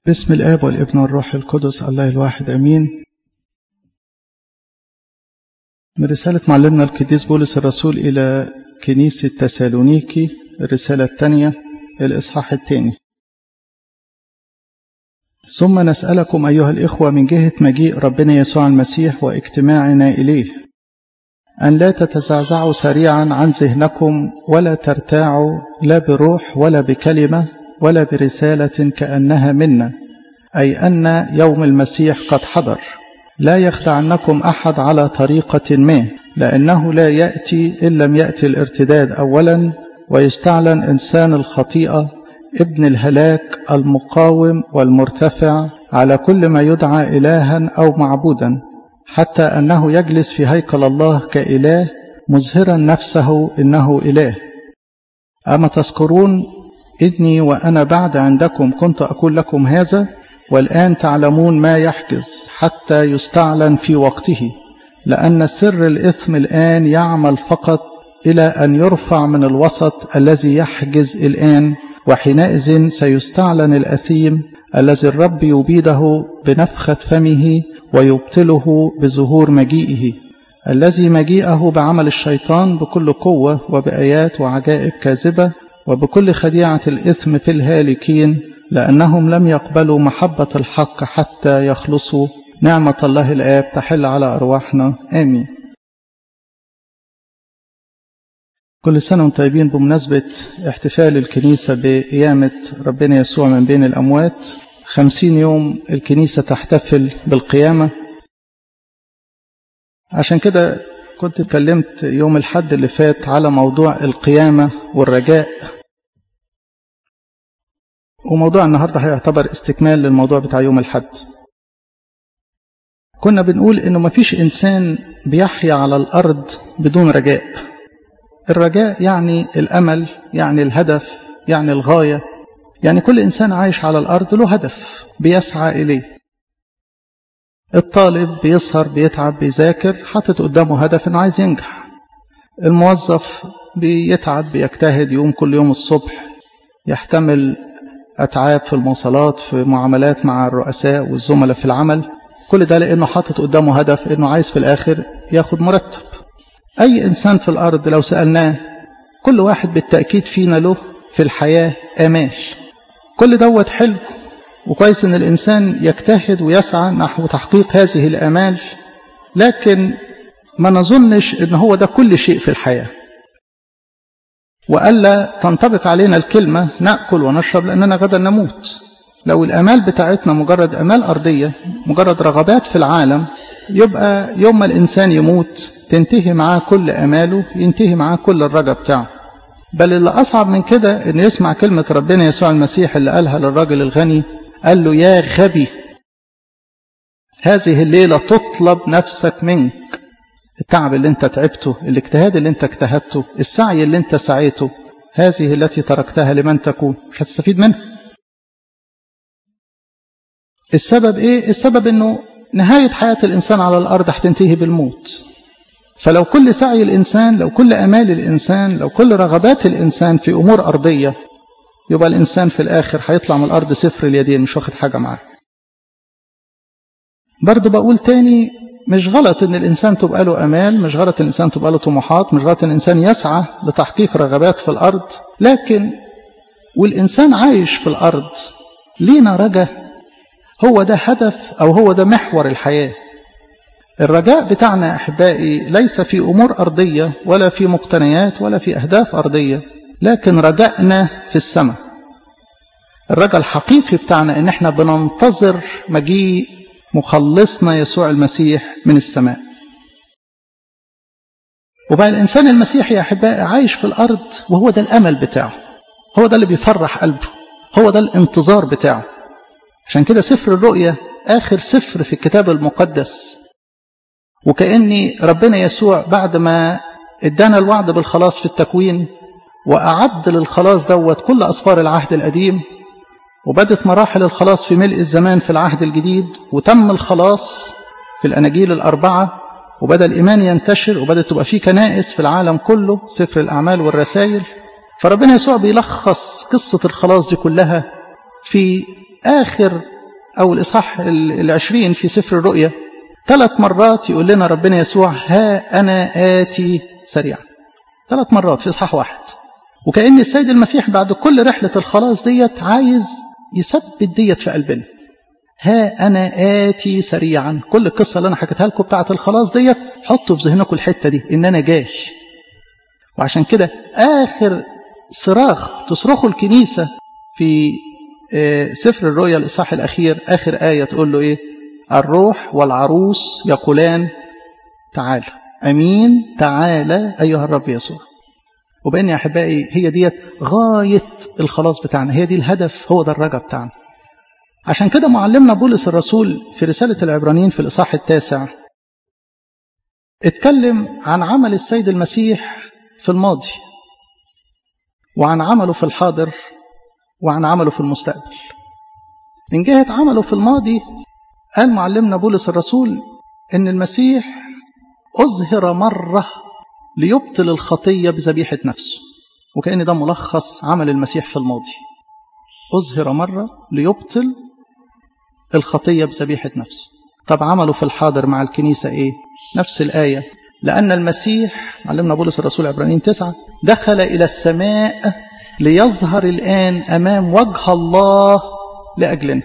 بسم الآب والابن والروح القدس الله الواحد أمين من رسالة معلمنا القديس بولس الرسول إلى كنيسة تسالونيكي الرسالة الثانية الإصحاح الثاني ثم نسألكم أيها الإخوة من جهة مجيء ربنا يسوع المسيح واجتماعنا إليه أن لا تتزعزعوا سريعا عن ذهنكم ولا ترتاعوا لا بروح ولا بكلمة ولا برسالة كأنها منا أي أن يوم المسيح قد حضر لا يخدعنكم أحد على طريقة ما لأنه لا يأتي إن لم يأتي الارتداد أولا ويستعلن إنسان الخطيئة ابن الهلاك المقاوم والمرتفع على كل ما يدعى إلها أو معبودا حتى أنه يجلس في هيكل الله كإله مظهرا نفسه إنه إله أما تذكرون إني وأنا بعد عندكم كنت أقول لكم هذا والآن تعلمون ما يحجز حتى يستعلن في وقته لأن سر الإثم الآن يعمل فقط إلى أن يرفع من الوسط الذي يحجز الآن وحينئذ سيستعلن الأثيم الذي الرب يبيده بنفخة فمه ويبطله بظهور مجيئه الذي مجيئه بعمل الشيطان بكل قوة وبآيات وعجائب كاذبة وبكل خديعة الإثم في الهالكين لأنهم لم يقبلوا محبة الحق حتى يخلصوا نعمة الله الآب تحل على أرواحنا آمين كل سنة وانتم طيبين بمناسبة احتفال الكنيسة بقيامة ربنا يسوع من بين الأموات خمسين يوم الكنيسة تحتفل بالقيامة عشان كده كنت اتكلمت يوم الحد اللي فات على موضوع القيامة والرجاء وموضوع النهاردة هيعتبر استكمال للموضوع بتاع يوم الحد كنا بنقول انه مفيش انسان بيحيا على الارض بدون رجاء الرجاء يعني الامل يعني الهدف يعني الغاية يعني كل انسان عايش على الارض له هدف بيسعى اليه الطالب بيسهر بيتعب بيذاكر حاطط قدامه هدف انه عايز ينجح الموظف بيتعب بيجتهد يقوم كل يوم الصبح يحتمل أتعاب في المواصلات في معاملات مع الرؤساء والزملاء في العمل كل ده لأنه حاطط قدامه هدف أنه عايز في الآخر ياخد مرتب أي إنسان في الأرض لو سألناه كل واحد بالتأكيد فينا له في الحياة آمال كل دوت حلو وكويس أن الإنسان يجتهد ويسعى نحو تحقيق هذه الآمال لكن ما نظنش أن هو ده كل شيء في الحياة وألا تنطبق علينا الكلمة نأكل ونشرب لأننا غدا نموت لو الأمال بتاعتنا مجرد أمال أرضية مجرد رغبات في العالم يبقى يوم ما الإنسان يموت تنتهي معاه كل أماله ينتهي معاه كل الرجا بتاعه بل اللي أصعب من كده أن يسمع كلمة ربنا يسوع المسيح اللي قالها للراجل الغني قال له يا غبي هذه الليلة تطلب نفسك منك التعب اللي انت تعبته الاجتهاد اللي انت اجتهدته السعي اللي انت سعيته هذه التي تركتها لمن تكون مش هتستفيد منها السبب ايه السبب انه نهاية حياة الانسان على الارض هتنتهي بالموت فلو كل سعي الانسان لو كل امال الانسان لو كل رغبات الانسان في امور ارضية يبقى الانسان في الاخر هيطلع من الارض صفر اليدين مش واخد حاجة معاه برضه بقول تاني مش غلط ان الانسان تبقى له امال مش غلط ان الانسان تبقى له طموحات مش غلط ان الانسان يسعى لتحقيق رغبات في الارض لكن والانسان عايش في الارض لينا رجا هو ده هدف او هو ده محور الحياه الرجاء بتاعنا احبائي ليس في امور ارضيه ولا في مقتنيات ولا في اهداف ارضيه لكن رجائنا في السماء الرجاء الحقيقي بتاعنا ان احنا بننتظر مجيء مخلصنا يسوع المسيح من السماء وبقى الإنسان المسيحي يا أحبائي عايش في الأرض وهو ده الأمل بتاعه هو ده اللي بيفرح قلبه هو ده الانتظار بتاعه عشان كده سفر الرؤيا آخر سفر في الكتاب المقدس وكأني ربنا يسوع بعد ما ادانا الوعد بالخلاص في التكوين وأعد للخلاص دوت كل أسفار العهد القديم وبدت مراحل الخلاص في ملء الزمان في العهد الجديد وتم الخلاص في الأناجيل الأربعة وبدأ الإيمان ينتشر وبدأت تبقى فيه كنائس في العالم كله سفر الأعمال والرسائل فربنا يسوع بيلخص قصة الخلاص دي كلها في آخر أو الإصحاح العشرين في سفر الرؤيا ثلاث مرات يقول لنا ربنا يسوع ها أنا آتي سريعا ثلاث مرات في إصحاح واحد وكأن السيد المسيح بعد كل رحلة الخلاص ديت عايز يثبت ديت في قلبنا ها أنا آتي سريعا كل القصة اللي أنا حكيتها لكم بتاعة الخلاص ديت حطوا في ذهنكم الحتة دي إن أنا جاي وعشان كده آخر صراخ تصرخه الكنيسة في سفر الرؤيا الإصحاح الأخير آخر آية تقول له إيه الروح والعروس يقولان تعالى أمين تعالى أيها الرب يسوع وبأن يا أحبائي هي ديت غاية الخلاص بتاعنا هي دي الهدف هو ده الرجا بتاعنا عشان كده معلمنا بولس الرسول في رسالة العبرانيين في الإصحاح التاسع اتكلم عن عمل السيد المسيح في الماضي وعن عمله في الحاضر وعن عمله في المستقبل من جهة عمله في الماضي قال معلمنا بولس الرسول ان المسيح أظهر مرة ليبطل الخطية بذبيحة نفسه وكأن ده ملخص عمل المسيح في الماضي أظهر مرة ليبطل الخطية بذبيحة نفسه طب عمله في الحاضر مع الكنيسة إيه نفس الآية لأن المسيح علمنا بولس الرسول عبرانيين تسعة دخل إلى السماء ليظهر الآن أمام وجه الله لأجلنا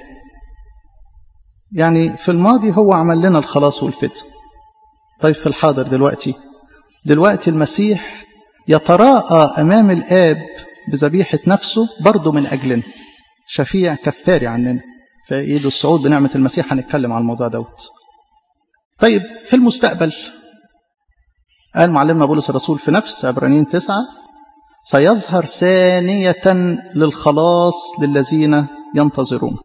يعني في الماضي هو عمل لنا الخلاص والفتن طيب في الحاضر دلوقتي دلوقتي المسيح يتراءى أمام الآب بذبيحة نفسه برضه من أجلنا شفيع كفاري عننا في عيد الصعود بنعمة المسيح هنتكلم عن الموضوع دوت طيب في المستقبل قال معلمنا بولس الرسول في نفس عبرانيين تسعة سيظهر ثانية للخلاص للذين ينتظرون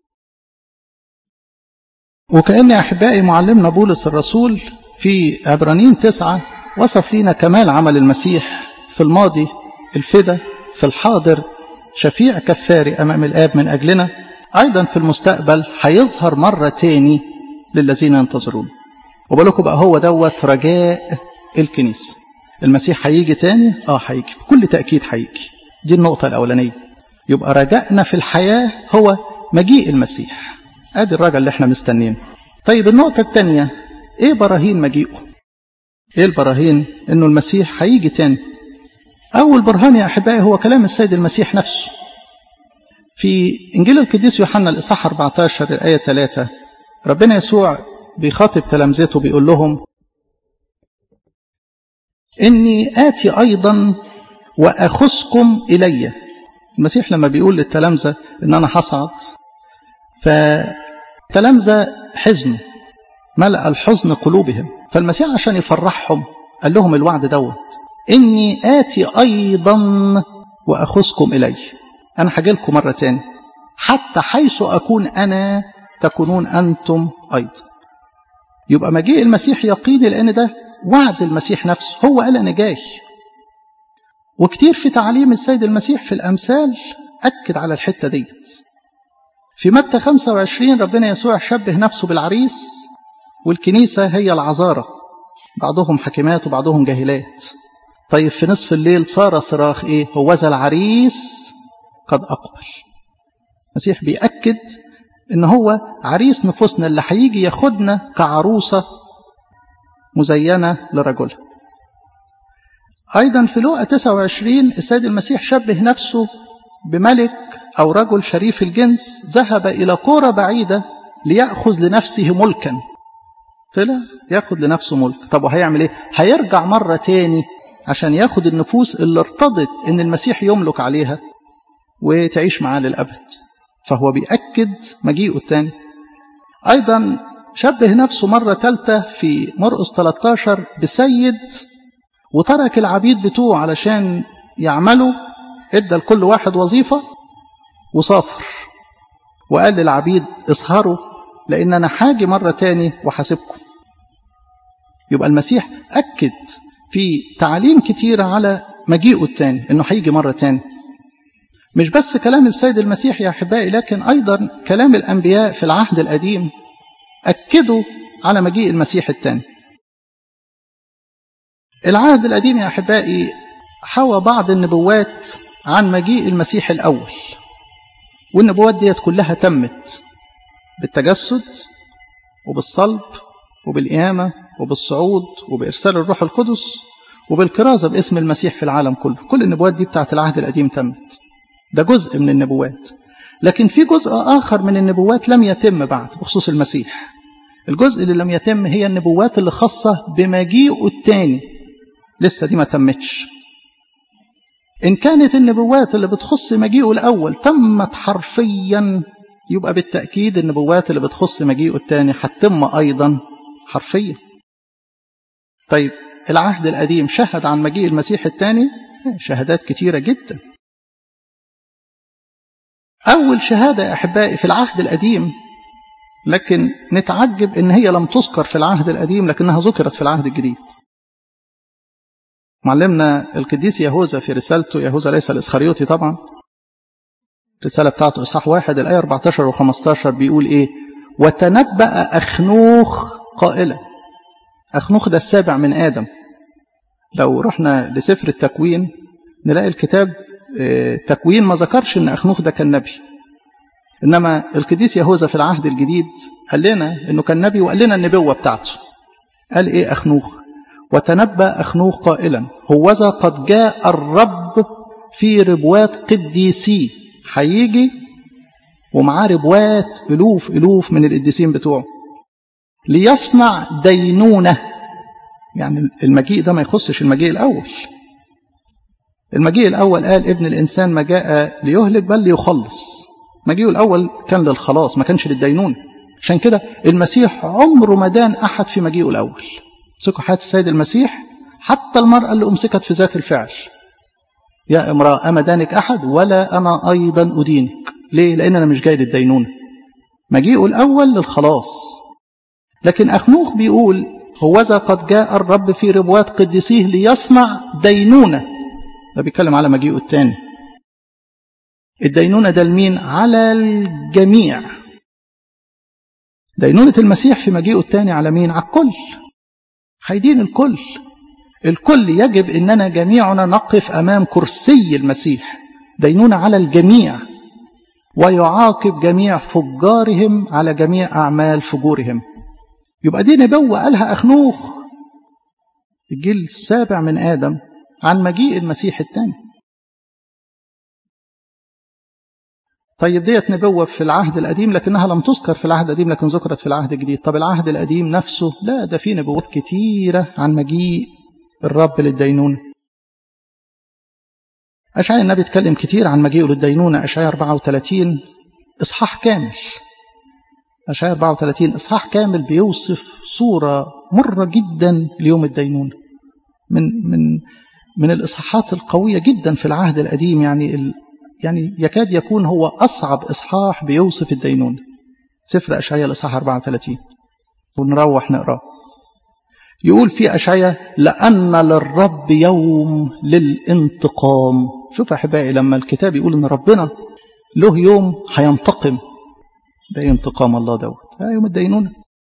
وكأن أحبائي معلمنا بولس الرسول في عبرانيين تسعة وصف لنا كمال عمل المسيح في الماضي الفدا في الحاضر شفيع كفاري أمام الآب من أجلنا أيضا في المستقبل هيظهر مرة تاني للذين ينتظرون وبالكم بقى هو دوت رجاء الكنيسة المسيح هيجي تاني اه هيجي بكل تأكيد هيجي دي النقطة الأولانية يبقى رجائنا في الحياة هو مجيء المسيح ادي الرجاء اللي احنا مستنينه طيب النقطة الثانية ايه براهين مجيئه ايه البراهين انه المسيح هيجي تاني اول برهان يا احبائي هو كلام السيد المسيح نفسه في انجيل القديس يوحنا الاصحاح 14 الايه 3 ربنا يسوع بيخاطب تلامذته بيقول لهم اني اتي ايضا واخذكم الي المسيح لما بيقول للتلامذه ان انا هصعد فتلامذه حزنوا ملأ الحزن قلوبهم فالمسيح عشان يفرحهم قال لهم الوعد دوت إني آتي أيضا وأخذكم إلي أنا هجيلكم مرة تاني حتى حيث أكون أنا تكونون أنتم أيضا يبقى مجيء المسيح يقيني لأن ده وعد المسيح نفسه هو قال أنا جاي وكتير في تعليم السيد المسيح في الأمثال أكد على الحتة ديت في متى 25 ربنا يسوع شبه نفسه بالعريس والكنيسة هي العذارة بعضهم حكمات وبعضهم جاهلات طيب في نصف الليل صار صراخ ايه هو ذا العريس قد أقبل المسيح بيأكد ان هو عريس نفوسنا اللي هيجي ياخدنا كعروسة مزينة لرجلها أيضا في لوقا 29 السيد المسيح شبه نفسه بملك أو رجل شريف الجنس ذهب إلى قرى بعيدة ليأخذ لنفسه ملكا طلع ياخد لنفسه ملك طب وهيعمل ايه هيرجع مرة تاني عشان ياخد النفوس اللي ارتضت ان المسيح يملك عليها وتعيش معاه للأبد فهو بيأكد مجيئه التاني أيضا شبه نفسه مرة ثالثة في مرقس 13 بسيد وترك العبيد بتوعه علشان يعملوا ادى لكل واحد وظيفة وصافر وقال للعبيد اسهروا لأن أنا حاجي مرة تاني وحاسبكم يبقى المسيح أكد في تعليم كتيرة على مجيئه التاني أنه هيجي مرة تاني مش بس كلام السيد المسيح يا أحبائي لكن أيضا كلام الأنبياء في العهد القديم أكدوا على مجيء المسيح التاني العهد القديم يا أحبائي حوى بعض النبوات عن مجيء المسيح الأول والنبوات ديت كلها تمت بالتجسد وبالصلب وبالقيامة وبالصعود وبإرسال الروح القدس وبالكرازة باسم المسيح في العالم كله كل النبوات دي بتاعت العهد القديم تمت ده جزء من النبوات لكن في جزء آخر من النبوات لم يتم بعد بخصوص المسيح الجزء اللي لم يتم هي النبوات اللي خاصة بمجيئه الثاني لسه دي ما تمتش إن كانت النبوات اللي بتخص مجيئه الأول تمت حرفيا يبقى بالتأكيد النبوات اللي بتخص مجيئه الثاني هتتم أيضا حرفيا طيب العهد القديم شهد عن مجيء المسيح الثاني شهادات كتيرة جدا أول شهادة يا أحبائي في العهد القديم لكن نتعجب إن هي لم تذكر في العهد القديم لكنها ذكرت في العهد الجديد معلمنا القديس يهوذا في رسالته يهوذا ليس الإسخريوطي طبعا الرسالة بتاعته إصحاح واحد الآية 14 و15 بيقول إيه وتنبأ أخنوخ قائلا أخنوخ ده السابع من آدم لو رحنا لسفر التكوين نلاقي الكتاب التكوين ما ذكرش ان اخنوخ ده كان نبي انما القديس يهوذا في العهد الجديد قال لنا انه كان نبي وقال لنا النبوه بتاعته قال ايه اخنوخ وتنبأ اخنوخ قائلا هوذا قد جاء الرب في ربوات قديسي هيجي ومعاه ربوات الوف الوف من القديسين بتوعه ليصنع دينونه يعني المجيء ده ما يخصش المجيء الاول المجيء الأول قال ابن الإنسان ما جاء ليهلك بل ليخلص مجيئه الأول كان للخلاص ما كانش للدينون عشان كده المسيح عمره ما دان أحد في مجيئه الأول امسكوا حياة السيد المسيح حتى المرأة اللي أمسكت في ذات الفعل يا امرأة أما دانك أحد ولا أنا أيضا أدينك ليه؟ لأن أنا مش جاي للدينونة مجيئه الأول للخلاص لكن أخنوخ بيقول هوذا قد جاء الرب في ربوات قديسيه ليصنع دينونه ده بيتكلم على مجيئه الثاني الدينونة ده لمين على الجميع دينونة المسيح في مجيئه الثاني على مين على الكل هيدين الكل الكل يجب اننا جميعنا نقف امام كرسي المسيح دينونة على الجميع ويعاقب جميع فجارهم على جميع اعمال فجورهم يبقى دي نبوة قالها اخنوخ الجيل السابع من ادم عن مجيء المسيح الثاني طيب ديت نبوة في العهد القديم لكنها لم تذكر في العهد القديم لكن ذكرت في العهد الجديد طب العهد القديم نفسه لا ده فيه نبوات كتيرة عن مجيء الرب للدينونة أشعياء النبي اتكلم كتير عن مجيئه للدينونة أشعياء 34 إصحاح كامل أشعياء 34 إصحاح كامل بيوصف صورة مرة جدا ليوم الدينونة من من من الإصحاحات القوية جدا في العهد القديم يعني ال يعني يكاد يكون هو أصعب إصحاح بيوصف الدينونة سفر أشعياء الإصحاح 34 ونروح نقراه يقول في أشعياء لأن للرب يوم للانتقام شوف أحبائي لما الكتاب يقول إن ربنا له يوم هينتقم ده انتقام الله دوت ده يوم الدينونة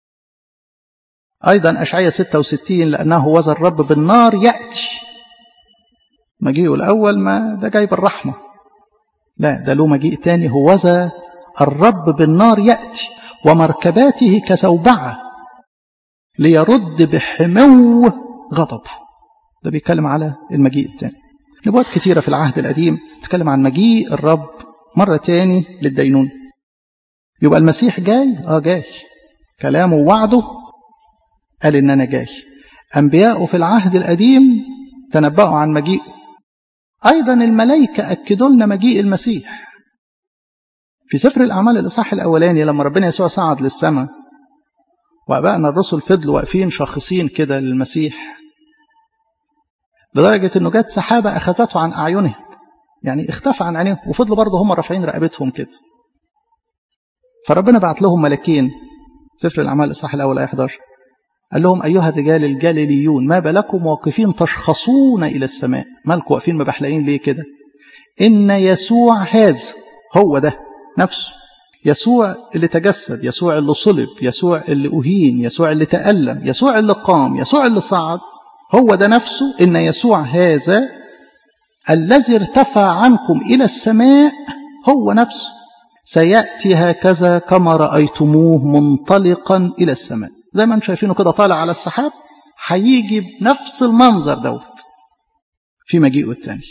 أيضا أشعياء 66 لأنه وذا الرب بالنار يأتي مجيئه الأول ما ده جاي بالرحمة لا ده له مجيء تاني هو ذا الرب بالنار يأتي ومركباته كسوبعة ليرد بحمو غضبه ده بيتكلم على المجيء التاني نبوات كتيرة في العهد القديم تتكلم عن مجيء الرب مرة تاني للدينون يبقى المسيح جاي اه جاي كلامه ووعده قال ان انا جاي انبياءه في العهد القديم تنبأوا عن مجيئه أيضا الملائكة أكدوا لنا مجيء المسيح في سفر الأعمال الإصحاح الأولاني لما ربنا يسوع صعد للسماء وأبائنا الرسل فضلوا واقفين شاخصين كده للمسيح لدرجة أنه جت سحابة أخذته عن أعينهم يعني اختفى عن عينيهم وفضلوا برضه هم رافعين رقبتهم كده فربنا بعت لهم ملكين سفر الأعمال الإصحاح الأول آية 11 قال لهم أيها الرجال الجليليون ما بالكم واقفين تشخصون إلى السماء مالكم واقفين مبحلقين ليه كده إن يسوع هذا هو ده نفسه يسوع اللي تجسد يسوع اللي صلب يسوع اللي أهين يسوع اللي تألم يسوع اللي قام يسوع اللي صعد هو ده نفسه إن يسوع هذا الذي ارتفع عنكم إلى السماء هو نفسه سيأتي هكذا كما رأيتموه منطلقا إلى السماء زي ما انتم شايفينه كده طالع على السحاب هيجي بنفس المنظر دوت في مجيئه الثاني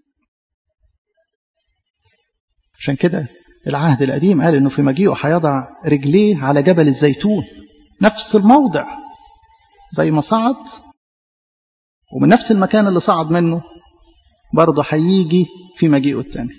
عشان كده العهد القديم قال انه في مجيئه هيضع رجليه على جبل الزيتون نفس الموضع زي ما صعد ومن نفس المكان اللي صعد منه برضه هيجي في مجيئه الثاني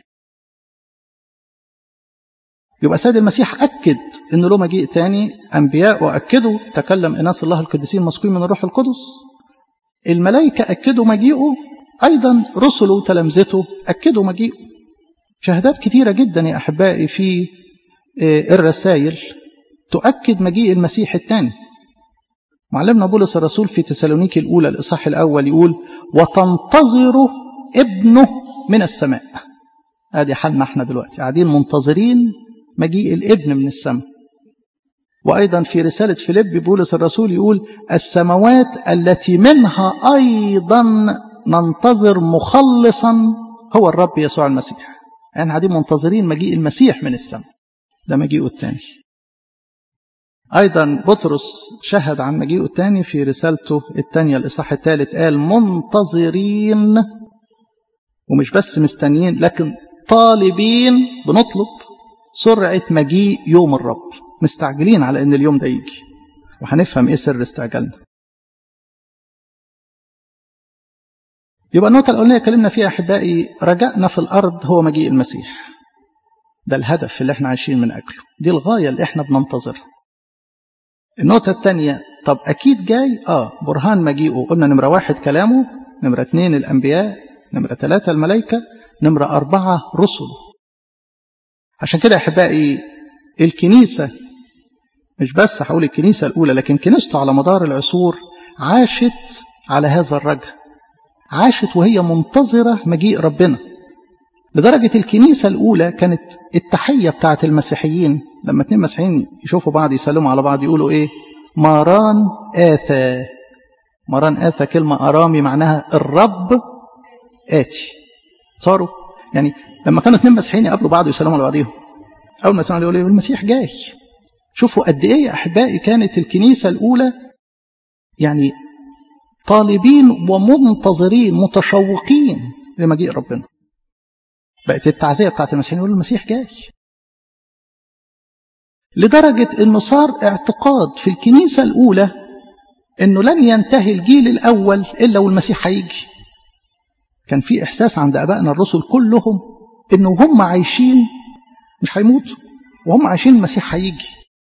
يبقى سيد المسيح أكد أن له مجيء تاني أنبياء وأكدوا تكلم إناس الله القديسين مسكوين من الروح القدس الملائكة أكدوا مجيئه أيضا رسله وتلامذته أكدوا مجيئه شهادات كتيرة جدا يا أحبائي في الرسائل تؤكد مجيء المسيح الثاني معلمنا بولس الرسول في تسالونيكي الأولى الإصحاح الأول يقول وتنتظر ابنه من السماء ادي حالنا احنا دلوقتي قاعدين منتظرين مجيء الابن من السماء وأيضا في رسالة فيليب بولس الرسول يقول السماوات التي منها أيضا ننتظر مخلصا هو الرب يسوع المسيح يعني قاعدين منتظرين مجيء المسيح من السماء ده مجيئه الثاني أيضا بطرس شهد عن مجيئه الثاني في رسالته الثانية الإصحاح الثالث قال منتظرين ومش بس مستنيين لكن طالبين بنطلب سرعة مجيء يوم الرب مستعجلين على ان اليوم ده يجي وهنفهم ايه سر استعجالنا يبقى النقطة الأولانية اتكلمنا فيها أحبائي رجائنا في الأرض هو مجيء المسيح ده الهدف اللي احنا عايشين من أجله دي الغاية اللي احنا بننتظرها النقطة الثانية طب أكيد جاي آه برهان مجيئه قلنا نمرة واحد كلامه نمرة اثنين الأنبياء نمرة ثلاثة الملائكة نمرة أربعة رسله عشان كده أحبائي الكنيسة مش بس هقول الكنيسة الأولى لكن كنيسته على مدار العصور عاشت على هذا الرجاء عاشت وهي منتظرة مجيء ربنا لدرجة الكنيسة الأولى كانت التحية بتاعت المسيحيين لما اتنين مسيحيين يشوفوا بعض يسلموا على بعض يقولوا إيه ماران آثى ماران آثى كلمة أرامي معناها الرب آتي صاروا يعني لما كانوا اتنين مسيحيين يقابلوا بعض ويسلموا على بعضهم أول ما يسلموا يقولوا المسيح جاي شوفوا قد إيه يا أحبائي كانت الكنيسة الأولى يعني طالبين ومنتظرين متشوقين لمجيء ربنا بقت التعزية بتاعت المسيحيين يقولوا المسيح جاي لدرجة أنه صار اعتقاد في الكنيسة الأولى أنه لن ينتهي الجيل الأول إلا والمسيح هيجي كان في إحساس عند أبائنا الرسل كلهم أنه هم عايشين مش هيموتوا وهم عايشين المسيح هيجي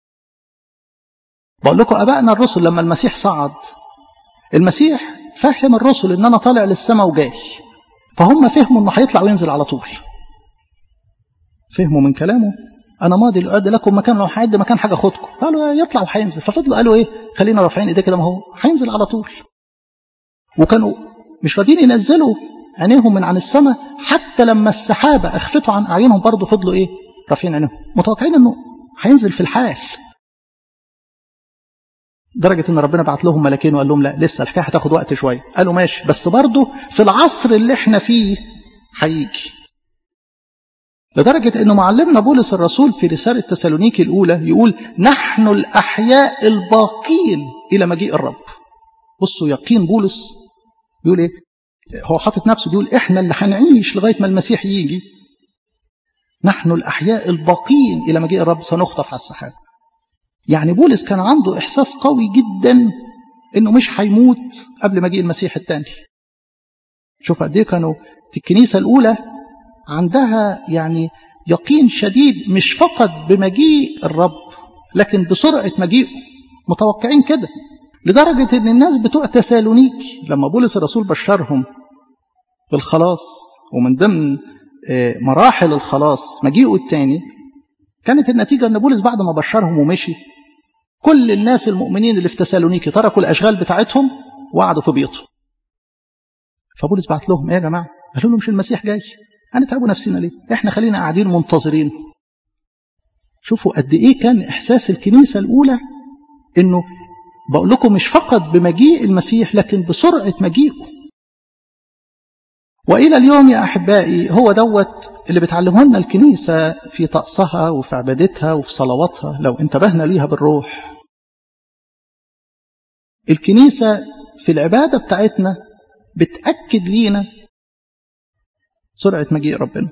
بقول لكم أبائنا الرسل لما المسيح صعد المسيح فهم الرسل ان انا طالع للسماء وجاي فهم فهموا انه هيطلع وينزل على طول فهموا من كلامه انا ماضي لأعد لكم مكان لو هيعد مكان حاجه خدكم قالوا يطلع وهينزل ففضلوا قالوا ايه خلينا رافعين ايديه كده ما هو هينزل على طول وكانوا مش راضيين ينزلوا عينيهم من عن السماء حتى لما السحابه اخفتوا عن اعينهم برضه فضلوا ايه رافعين عينيهم متوقعين انه هينزل في الحال درجة ان ربنا بعت لهم ملاكين وقال لهم لا لسه الحكاية هتاخد وقت شوية قالوا ماشي بس برضه في العصر اللي احنا فيه هيجي لدرجة انه معلمنا بولس الرسول في رسالة تسالونيكي الاولى يقول نحن الاحياء الباقين الى مجيء الرب بصوا يقين بولس بيقول ايه هو حاطط نفسه بيقول احنا اللي هنعيش لغاية ما المسيح يجي نحن الاحياء الباقين الى مجيء الرب سنخطف على السحاب يعني بولس كان عنده إحساس قوي جدا إنه مش هيموت قبل مجيء المسيح الثاني شوف قد إيه كانوا الكنيسة الأولى عندها يعني يقين شديد مش فقط بمجيء الرب لكن بسرعة مجيئه متوقعين كده لدرجة إن الناس بتوع تسالونيك لما بولس الرسول بشرهم بالخلاص ومن ضمن مراحل الخلاص مجيئه الثاني كانت النتيجة أن بولس بعد ما بشرهم ومشي كل الناس المؤمنين اللي في تسالونيكي تركوا الأشغال بتاعتهم وقعدوا في بيوتهم فبولس بعت لهم ايه يا جماعة قالوا له مش المسيح جاي هنتعبوا نفسنا ليه احنا خلينا قاعدين منتظرين شوفوا قد ايه كان احساس الكنيسة الاولى انه بقول لكم مش فقط بمجيء المسيح لكن بسرعة مجيئه وإلى اليوم يا أحبائي هو دوت اللي بتعلمه لنا الكنيسة في طقسها وفي عبادتها وفي صلواتها لو انتبهنا ليها بالروح الكنيسة في العبادة بتاعتنا بتأكد لينا سرعة مجيء ربنا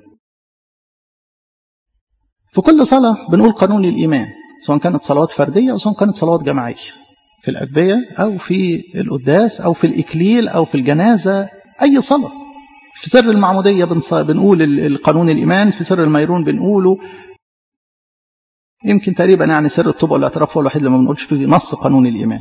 في كل صلاة بنقول قانون الإيمان سواء كانت صلوات فردية أو سواء كانت صلوات جماعية في الأجبية أو في القداس أو في الإكليل أو في الجنازة أي صلاة في سر المعمودية بنقول القانون الإيمان في سر الميرون بنقوله يمكن تقريبا يعني سر الطوبة والاعتراف هو الوحيد اللي ما بنقولش فيه نص قانون الإيمان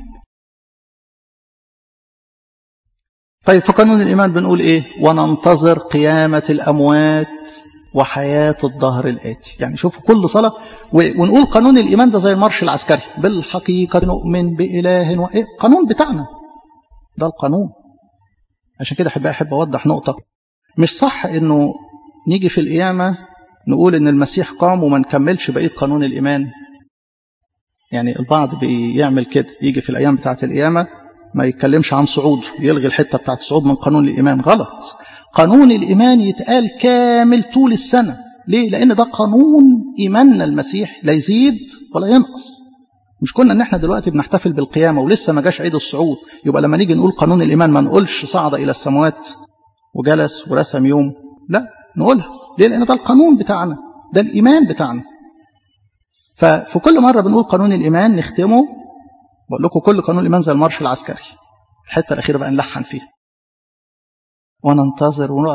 طيب في قانون الإيمان بنقول إيه وننتظر قيامة الأموات وحياة الظهر الآتي يعني شوفوا كل صلاة ونقول قانون الإيمان ده زي المارش العسكري بالحقيقة نؤمن بإله و... إيه؟ قانون بتاعنا ده القانون عشان كده أحب أحب أوضح نقطة مش صح إنه نيجي في القيامة نقول إن المسيح قام وما نكملش بقية قانون الإيمان يعني البعض بيعمل كده يجي في الأيام بتاعة القيامة ما يتكلمش عن صعود يلغي الحتة بتاعة الصعود من قانون الإيمان غلط قانون الإيمان يتقال كامل طول السنة ليه؟ لأن ده قانون إيماننا المسيح لا يزيد ولا ينقص مش كنا ان احنا دلوقتي بنحتفل بالقيامة ولسه ما جاش عيد الصعود يبقى لما نيجي نقول قانون الإيمان ما نقولش صعد إلى السماوات وجلس ورسم يوم لا نقولها ليه؟ لأن ده القانون بتاعنا ده الإيمان بتاعنا ففي كل مرة بنقول قانون الإيمان نختمه بقول لكم كل قانون الإيمان زي المارش العسكري الحتة الأخيرة بقى نلحن فيها وننتظر ونقعد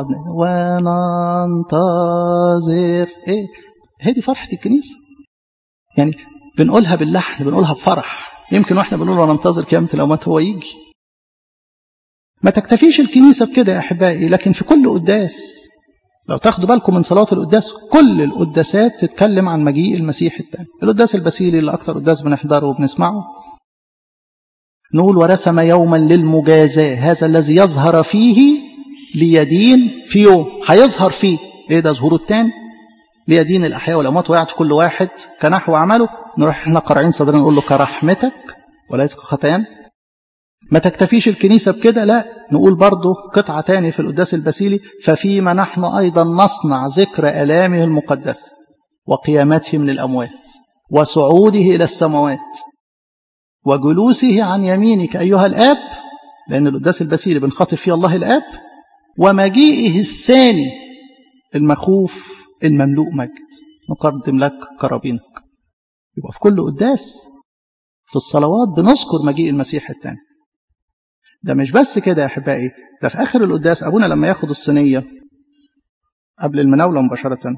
وننتظر ايه هي دي فرحة الكنيسة يعني بنقولها باللحن بنقولها بفرح يمكن واحنا بنقول وننتظر قيامة الأموات هو يجي ما تكتفيش الكنيسة بكده يا أحبائي لكن في كل قداس لو تاخدوا بالكم من صلاة القداس كل القداسات تتكلم عن مجيء المسيح الثاني القداس البسيلي اللي أكتر قداس بنحضره وبنسمعه نقول ورسم يوما للمجازاة هذا الذي يظهر فيه ليدين في يوم هيظهر فيه ايه ده ظهوره الثاني ليدين الاحياء والاموات ويعطي كل واحد كنحو عمله نروح احنا قارعين صدرنا نقول له كرحمتك وليس كخطيان ما تكتفيش الكنيسة بكده لا نقول برضه قطعة تاني في القداس البسيلي ففيما نحن أيضا نصنع ذكر ألامه المقدسة وقيامته من الأموات وصعوده إلى السماوات وجلوسه عن يمينك أيها الآب لأن القداس البسيلي بنخاطب فيه الله الآب ومجيئه الثاني المخوف المملوء مجد نقدم لك قرابينك يبقى في كل قداس في الصلوات بنذكر مجيء المسيح الثاني ده مش بس كده يا احبائي ده في اخر القداس ابونا لما ياخد الصينيه قبل المناوله مباشره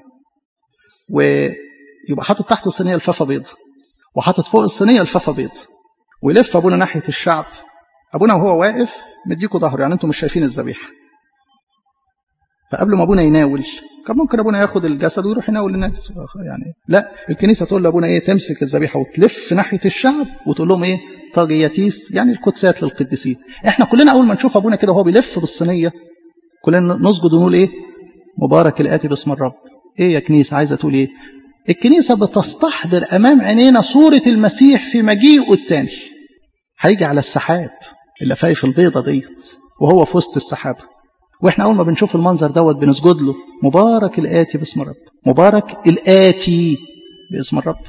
ويبقى حاطط تحت الصينيه لفافه بيض وحاطط فوق الصينيه لفافه بيض ويلف ابونا ناحيه الشعب ابونا وهو واقف مديكوا ظهره يعني انتم مش شايفين الذبيحه فقبل ما ابونا يناول كان ممكن ابونا ياخد الجسد ويروح يناول الناس يعني لا الكنيسه تقول لابونا ايه تمسك الذبيحه وتلف ناحيه الشعب وتقول لهم ايه طاغيتيس يعني القدسات للقديسين احنا كلنا اول ما نشوف ابونا كده وهو بيلف بالصينيه كلنا نسجد ونقول ايه مبارك الاتي باسم الرب ايه يا كنيسه عايزه تقول ايه الكنيسه بتستحضر امام عينينا صوره المسيح في مجيئه الثاني هيجي على السحاب اللفايف البيضه ديت وهو في وسط السحابه واحنا اول ما بنشوف المنظر دوت بنسجد له مبارك الاتي باسم الرب مبارك الاتي باسم الرب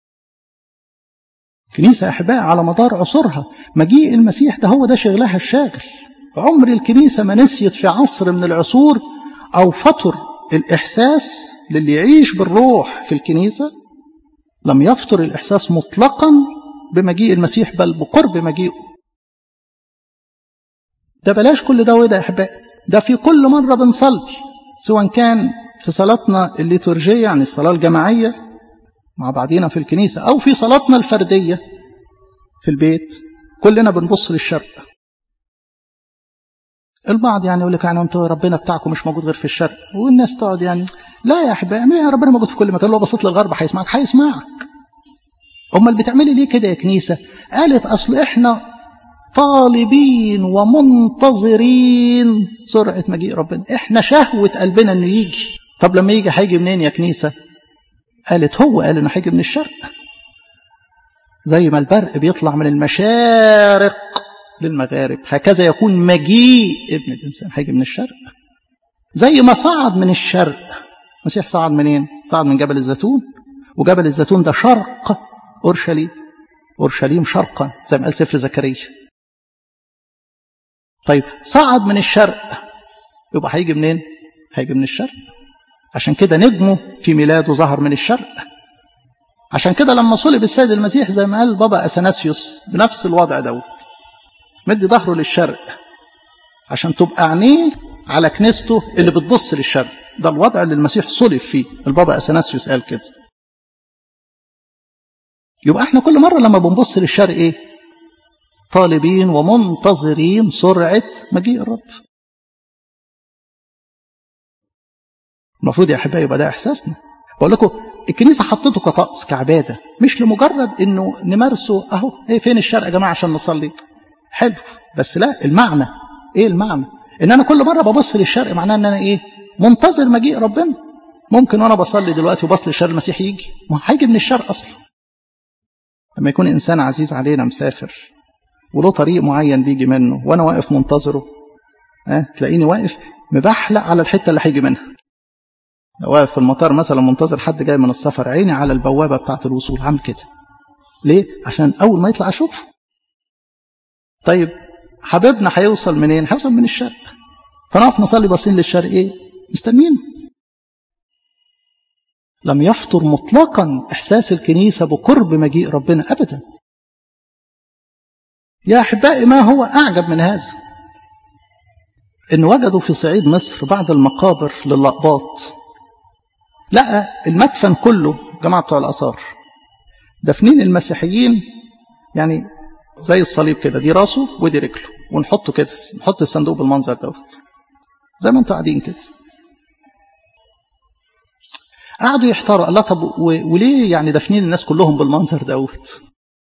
كنيسة يا أحباء على مدار عصورها مجيء المسيح ده هو ده شغلها الشاغل عمر الكنيسة ما نسيت في عصر من العصور أو فطر الإحساس للي يعيش بالروح في الكنيسة لم يفطر الإحساس مطلقا بمجيء المسيح بل بقرب مجيئه ده بلاش كل ده وده يا أحباء ده في كل مرة بنصلي سواء كان في صلاتنا الليتورجية يعني الصلاة الجماعية مع بعضينا في الكنيسة أو في صلاتنا الفردية في البيت كلنا بنبص للشرق البعض يعني يقول لك يعني انتوا ربنا بتاعكم مش موجود غير في الشرق والناس تقعد يعني لا يا احبائي يا ربنا موجود في كل مكان لو بصيت للغرب هيسمعك هيسمعك امال بتعملي ليه كده يا كنيسه قالت اصل احنا طالبين ومنتظرين سرعه مجيء ربنا احنا شهوه قلبنا انه يجي طب لما يجي هيجي منين يا كنيسه قالت هو قال انه هيجي من الشرق زي ما البرق بيطلع من المشارق للمغارب هكذا يكون مجيء ابن الانسان هيجي من الشرق زي ما صعد من الشرق المسيح صعد منين صعد من جبل الزيتون وجبل الزيتون ده شرق اورشليم اورشليم شرقا زي ما قال سفر زكريا طيب صعد من الشرق يبقى هيجي منين هيجي من الشرق عشان كده نجمه في ميلاده ظهر من الشرق عشان كده لما صلب السيد المسيح زي ما قال بابا اثناسيوس بنفس الوضع دوت مدي ظهره للشرق عشان تبقى عينيه على كنيسته اللي بتبص للشرق ده الوضع اللي المسيح صلب فيه البابا اثناسيوس قال كده يبقى احنا كل مره لما بنبص للشرق ايه طالبين ومنتظرين سرعه مجيء الرب المفروض يا احبائي يبقى ده احساسنا بقول لكم الكنيسه حطته كطقس كعباده مش لمجرد انه نمارسه اهو ايه فين الشرق يا جماعه عشان نصلي حلو بس لا المعنى ايه المعنى ان انا كل مره ببص للشرق معناه ان انا ايه منتظر مجيء ربنا ممكن وانا بصلي دلوقتي وبص للشرق المسيح يجي ما هيجي من الشرق اصلا لما يكون انسان عزيز علينا مسافر وله طريق معين بيجي منه وانا واقف منتظره ها أه؟ تلاقيني واقف مبحلق على الحته اللي هيجي منها لو واقف في المطار مثلا منتظر حد جاي من السفر عيني على البوابه بتاعه الوصول عامل كده ليه عشان اول ما يطلع اشوفه طيب حبيبنا هيوصل منين هيوصل من الشرق فنقف نصلي باصين للشرق ايه مستنيين لم يفطر مطلقا احساس الكنيسه بقرب مجيء ربنا ابدا يا احبائي ما هو اعجب من هذا ان وجدوا في صعيد مصر بعض المقابر للأقباط لقى المدفن كله جماعة بتوع الآثار دفنين المسيحيين يعني زي الصليب كده دي راسه ودي رجله ونحطه كده نحط الصندوق بالمنظر دوت زي ما انتوا قاعدين كده قعدوا يحتاروا الله طب وليه يعني دافنين الناس كلهم بالمنظر دوت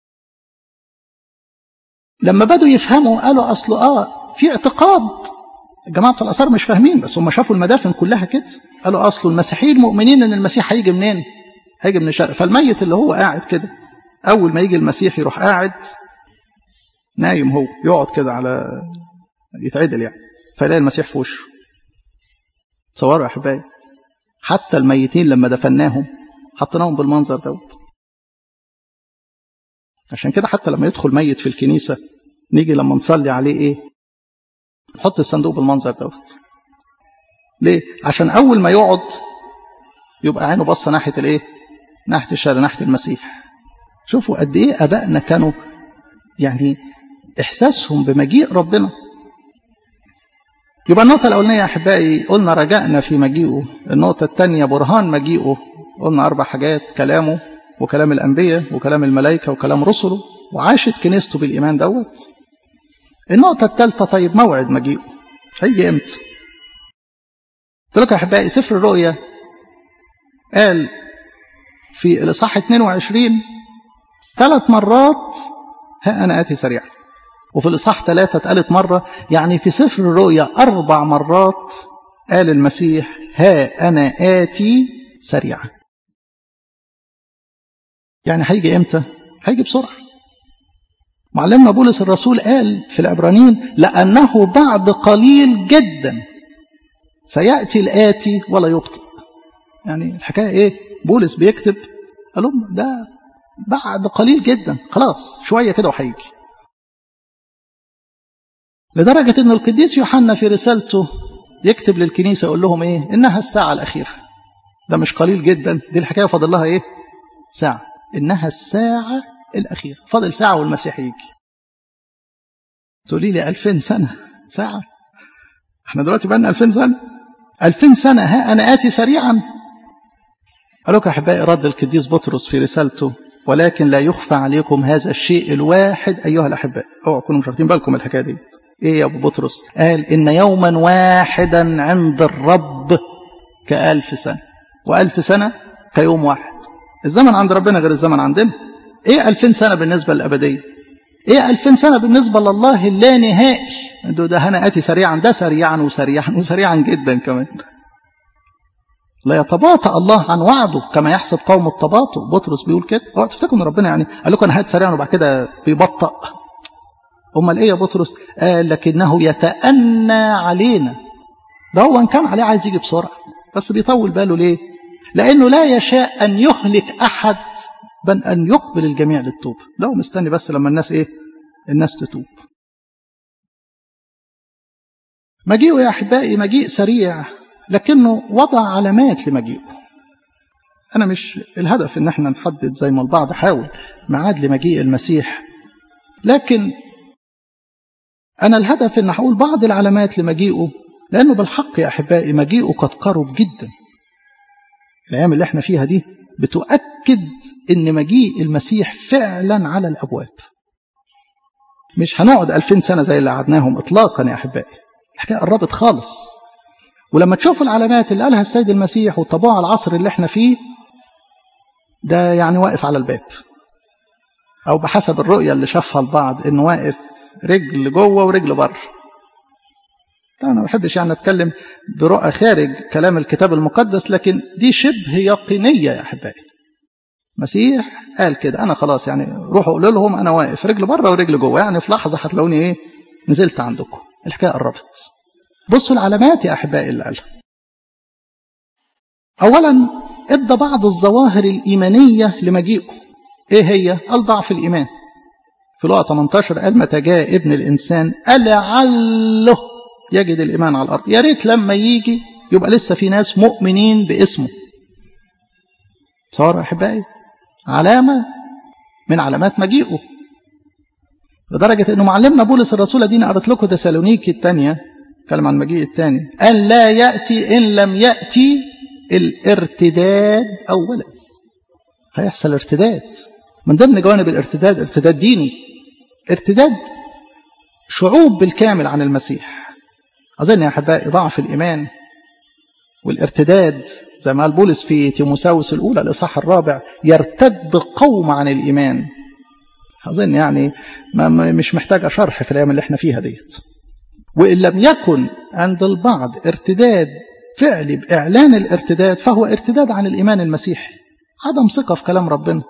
لما بدوا يفهموا قالوا اصله اه في اعتقاد جماعة الآثار مش فاهمين بس هم شافوا المدافن كلها كده قالوا أصله المسيحيين مؤمنين إن المسيح هيجي منين؟ هيجي من الشرق فالميت اللي هو قاعد كده أول ما يجي المسيح يروح قاعد نايم هو يقعد كده على يتعدل يعني فيلاقي المسيح في وشه تصوروا يا أحبائي حتى الميتين لما دفناهم حطيناهم بالمنظر دوت عشان كده حتى لما يدخل ميت في الكنيسة نيجي لما نصلي عليه إيه نحط الصندوق بالمنظر دوت ليه عشان اول ما يقعد يبقى عينه باصه ناحيه الايه ناحيه الشارع ناحيه المسيح شوفوا قد ايه ابائنا كانوا يعني احساسهم بمجيء ربنا يبقى النقطة الأولانية يا أحبائي قلنا رجعنا في مجيئه النقطة الثانية برهان مجيئه قلنا أربع حاجات كلامه وكلام الأنبياء وكلام الملائكة وكلام رسله وعاشت كنيسته بالإيمان دوت النقطة الثالثة طيب موعد مجيئه هيجي امتى؟ قلت لكم يا احبائي سفر الرؤيا قال في الاصحاح 22 ثلاث مرات ها انا اتي سريعا وفي الاصحاح ثلاثة اتقالت مرة يعني في سفر الرؤيا اربع مرات قال المسيح ها انا اتي سريعا يعني هيجي امتى؟ هيجي بسرعه معلمنا بولس الرسول قال في العبرانيين لأنه بعد قليل جدا سيأتي الآتي ولا يبطئ يعني الحكاية إيه بولس بيكتب قال لهم ده بعد قليل جدا خلاص شوية كده وهيجي لدرجة أن القديس يوحنا في رسالته يكتب للكنيسة يقول لهم إيه إنها الساعة الأخيرة ده مش قليل جدا دي الحكاية فاضل لها إيه ساعة إنها الساعة الأخيرة فاضل ساعة والمسيح يجي تقولي لي ألفين سنة ساعة احنا دلوقتي بقى 2000 سنة 2000 سنة ها أنا آتي سريعا قال لك أحبائي رد القديس بطرس في رسالته ولكن لا يخفى عليكم هذا الشيء الواحد أيها الأحباء اوعوا تكونوا مش واخدين بالكم الحكاية دي إيه يا أبو بطرس قال إن يوما واحدا عند الرب كألف سنة وألف سنة كيوم واحد الزمن عند ربنا غير الزمن عندنا ايه 2000 سنه بالنسبه للابديه ايه 2000 سنه بالنسبه لله اللانهائي ده ده انا اتي سريعا ده سريعا وسريعا وسريعا جدا كمان لا يتباطأ الله عن وعده كما يحسب قوم التباطؤ بطرس بيقول كده اوعوا تفتكروا ان ربنا يعني قال لكم انا هات سريعا وبعد كده بيبطأ امال ايه يا بطرس قال لكنه يتأنى علينا ده هو ان كان عليه عايز يجي بسرعه بس بيطول باله ليه لانه لا يشاء ان يهلك احد بل ان يقبل الجميع للتوب ده هو مستني بس لما الناس ايه الناس تتوب مجيئه يا احبائي مجيء سريع لكنه وضع علامات لمجيئه انا مش الهدف ان احنا نحدد زي ما البعض حاول ميعاد لمجيء المسيح لكن انا الهدف ان هقول بعض العلامات لمجيئه لانه بالحق يا احبائي مجيئه قد قرب جدا الايام اللي احنا فيها دي بتؤكد ان مجيء المسيح فعلا على الابواب مش هنقعد 2000 سنه زي اللي قعدناهم اطلاقا يا احبائي الحكايه قربت خالص ولما تشوفوا العلامات اللي قالها السيد المسيح وطبوع العصر اللي احنا فيه ده يعني واقف على الباب او بحسب الرؤيه اللي شافها البعض انه واقف رجل جوه ورجل بره طبعا انا ما بحبش يعني اتكلم برؤى خارج كلام الكتاب المقدس لكن دي شبه يقينيه يا احبائي مسيح قال كده انا خلاص يعني روحوا قولوا لهم انا واقف رجل بره ورجل جوه يعني في لحظه هتلاقوني ايه نزلت عندكم الحكايه قربت بصوا العلامات يا احبائي اللي قالها اولا ادى بعض الظواهر الايمانيه لمجيئه ايه هي قال ضعف الايمان في لقا 18 قال متى جاء ابن الانسان ألعله يجد الايمان على الارض يا ريت لما يجي يبقى لسه في ناس مؤمنين باسمه صار احبائي علامه من علامات مجيئه لدرجه انه معلمنا بولس الرسول دي قرأت لكم تسالونيكي الثانيه اتكلم عن المجيء الثاني أن لا يأتي إن لم يأتي الارتداد أولا هيحصل ارتداد من ضمن جوانب الارتداد ارتداد ديني ارتداد شعوب بالكامل عن المسيح أظن يا أحبائي ضعف الإيمان والارتداد زي ما قال بولس في تيموساوس الأولى الإصحاح الرابع يرتد قوم عن الإيمان أظن يعني ما مش محتاجة شرح في الأيام اللي احنا فيها ديت وإن لم يكن عند البعض ارتداد فعلي بإعلان الارتداد فهو ارتداد عن الإيمان المسيحي عدم ثقة في كلام ربنا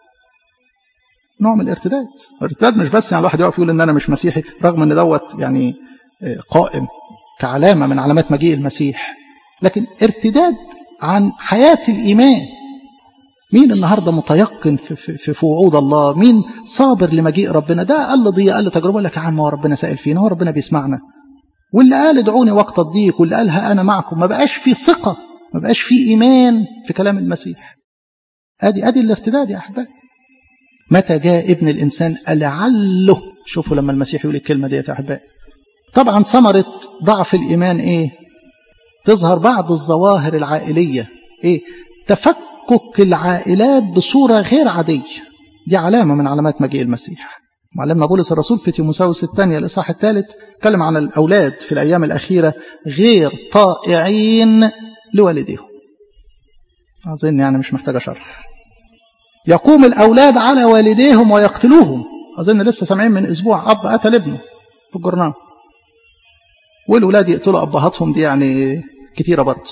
نوع من الارتداد الارتداد مش بس يعني الواحد يقف يقول ان انا مش مسيحي رغم ان دوت يعني قائم كعلامة من علامات مجيء المسيح لكن ارتداد عن حياة الإيمان مين النهارده متيقن في, في, في وعود الله مين صابر لمجيء ربنا ده قال ضيق قال تجربه لك يا عم هو ربنا سائل فينا هو ربنا بيسمعنا واللي قال ادعوني وقت الضيق واللي قالها انا معكم ما بقاش في ثقه ما بقاش في ايمان في كلام المسيح ادي ادي الارتداد يا احبائي متى جاء ابن الانسان لعله شوفوا لما المسيح يقول الكلمه ديت يا احبائي طبعا ثمره ضعف الايمان ايه تظهر بعض الظواهر العائليه ايه تفكك العائلات بصوره غير عاديه دي علامه من علامات مجيء المسيح معلمنا بولس الرسول في تيموساوس الثانية الإصحاح الثالث اتكلم عن الأولاد في الأيام الأخيرة غير طائعين لوالديهم أظن يعني مش محتاجة شرح يقوم الأولاد على والديهم ويقتلوهم أظن لسه سامعين من أسبوع أب قتل ابنه في الجرنان والأولاد يقتلوا أبهاتهم دي يعني كتيرة برضه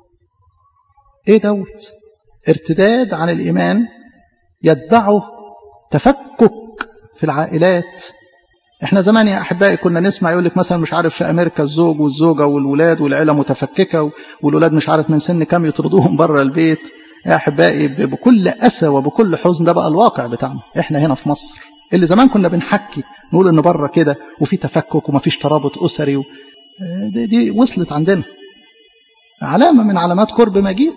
إيه دوت ارتداد عن الإيمان يتبعه تفكك في العائلات احنا زمان يا احبائي كنا نسمع يقول لك مثلا مش عارف في امريكا الزوج والزوجه والولاد والعيله متفككه والولاد مش عارف من سن كام يطردوهم بره البيت يا احبائي بكل اسى وبكل حزن ده بقى الواقع بتاعنا احنا هنا في مصر اللي زمان كنا بنحكي نقول ان بره كده وفي تفكك ومفيش ترابط اسري و... دي, دي وصلت عندنا علامه من علامات قرب مجيئه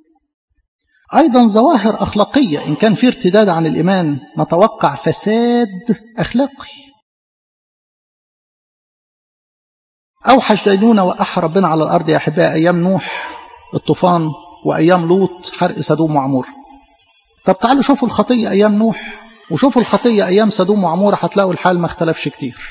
أيضا ظواهر أخلاقية إن كان في ارتداد عن الإيمان نتوقع فساد أخلاقي أوحش دينونة وأح ربنا على الأرض يا أحباء أيام نوح الطوفان وأيام لوط حرق سدوم وعمور طب تعالوا شوفوا الخطية أيام نوح وشوفوا الخطية أيام سدوم وعمورة هتلاقوا الحال ما اختلفش كتير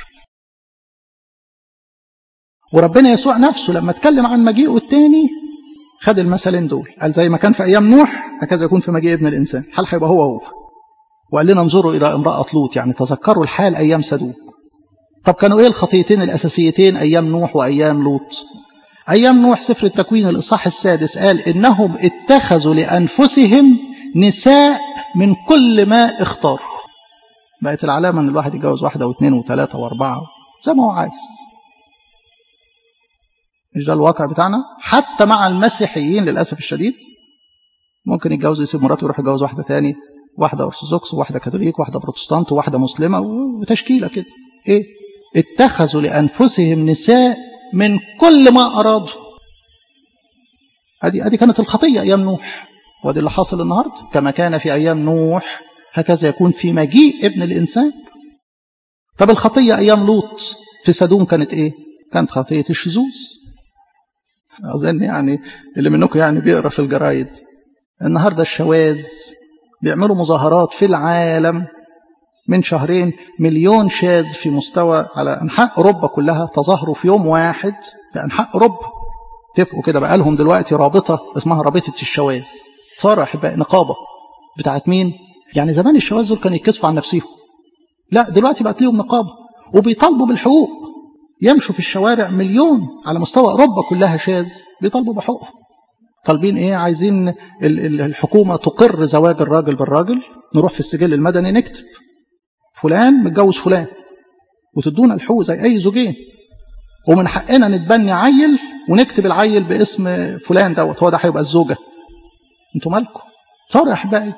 وربنا يسوع نفسه لما اتكلم عن مجيئه التاني خد المثلين دول قال زي ما كان في أيام نوح هكذا يكون في مجيء ابن الإنسان الحال هيبقى هو هو وقال لنا انظروا إلى امرأة لوط يعني تذكروا الحال أيام سدوم طب كانوا إيه الخطيتين الأساسيتين أيام نوح وأيام لوط أيام نوح سفر التكوين الإصحاح السادس قال إنهم اتخذوا لأنفسهم نساء من كل ما اختاروا بقت العلامة أن الواحد يتجوز واحدة واثنين وثلاثة وأربعة زي ما هو عايز مش ده الواقع بتاعنا حتى مع المسيحيين للأسف الشديد ممكن يتجوز يسيب مراته ويروح يتجوز واحدة تاني واحدة أرثوذكس وواحدة كاثوليك وواحدة بروتستانت وواحدة مسلمة وتشكيلة كده إيه اتخذوا لأنفسهم نساء من كل ما أرادوا هذه هذه كانت الخطية أيام نوح وده اللي حاصل النهاردة كما كان في أيام نوح هكذا يكون في مجيء ابن الإنسان طب الخطية أيام لوط في سدوم كانت إيه كانت خطية الشذوذ أظن يعني اللي منكم يعني بيقرأ في الجرايد النهاردة الشواذ بيعملوا مظاهرات في العالم من شهرين مليون شاذ في مستوى على أنحاء أوروبا كلها تظاهروا في يوم واحد في أنحاء أوروبا اتفقوا كده بقى لهم دلوقتي رابطة اسمها رابطة الشواذ صار أحباء نقابة بتاعت مين؟ يعني زمان الشواذ دول كانوا يتكسفوا عن نفسهم لا دلوقتي بقت ليهم نقابة وبيطالبوا بالحقوق يمشوا في الشوارع مليون على مستوى أوروبا كلها شاذ بيطالبوا بحقوقهم طالبين ايه عايزين الحكومة تقر زواج الراجل بالراجل نروح في السجل المدني نكتب فلان متجوز فلان وتدونا الحقوق زي اي زوجين ومن حقنا نتبني عيل ونكتب العيل باسم فلان دوت هو ده هيبقى الزوجه انتوا مالكم صار يا احبائي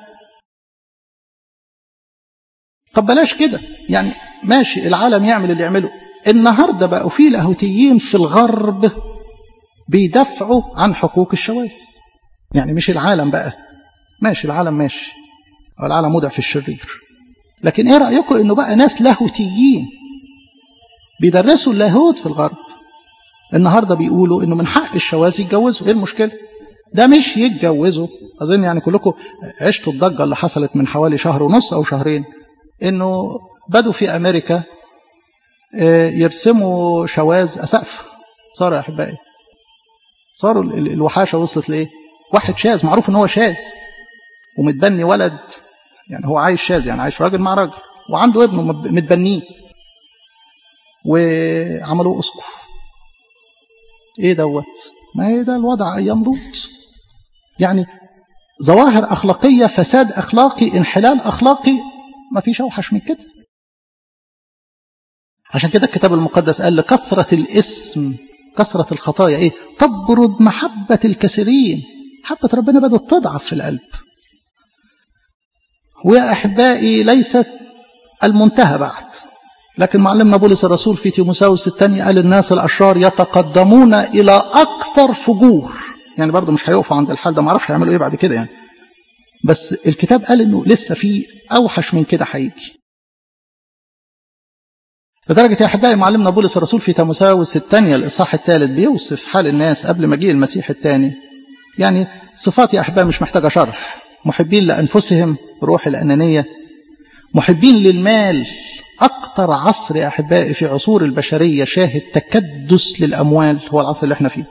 طب بلاش كده يعني ماشي العالم يعمل اللي يعمله النهارده بقوا في لاهوتيين في الغرب بيدافعوا عن حقوق الشواذ يعني مش العالم بقى ماشي العالم ماشي هو العالم وضع في الشرير لكن ايه رايكم انه بقى ناس لاهوتيين بيدرسوا اللاهوت في الغرب النهارده بيقولوا انه من حق الشواذ يتجوزوا ايه المشكله ده مش يتجوزوا اظن يعني كلكم عشتوا الضجه اللي حصلت من حوالي شهر ونص او شهرين انه بدوا في امريكا يرسموا شواذ اسقف صاروا يا احبائي صاروا الوحاشه وصلت لايه واحد شاذ معروف ان هو شاذ ومتبني ولد يعني هو عايش شاذ يعني عايش راجل مع راجل وعنده ابنه متبنيه وعملوه اسقف ايه دوت ما هي ده الوضع ايام لوط يعني ظواهر اخلاقيه فساد اخلاقي انحلال اخلاقي ما فيش اوحش من كده عشان كده الكتاب المقدس قال لكثرة الاسم كثرة الخطايا ايه تبرد محبة الكثيرين محبة ربنا بدأت تضعف في القلب ويا أحبائي ليست المنتهى بعد لكن معلمنا بولس الرسول في تيموساوس الثاني قال الناس الأشرار يتقدمون إلى أكثر فجور يعني برضه مش هيقفوا عند الحال ده ما اعرفش هيعملوا ايه بعد كده يعني بس الكتاب قال انه لسه في اوحش من كده هيجي لدرجة يا أحبائي معلمنا بولس الرسول في تيموساوس الثانية الإصحاح الثالث بيوصف حال الناس قبل مجيء المسيح الثاني يعني صفات يا أحبائي مش محتاجة شرح محبين لأنفسهم روح الأنانية محبين للمال أكتر عصر يا أحبائي في عصور البشرية شاهد تكدس للأموال هو العصر اللي احنا فيه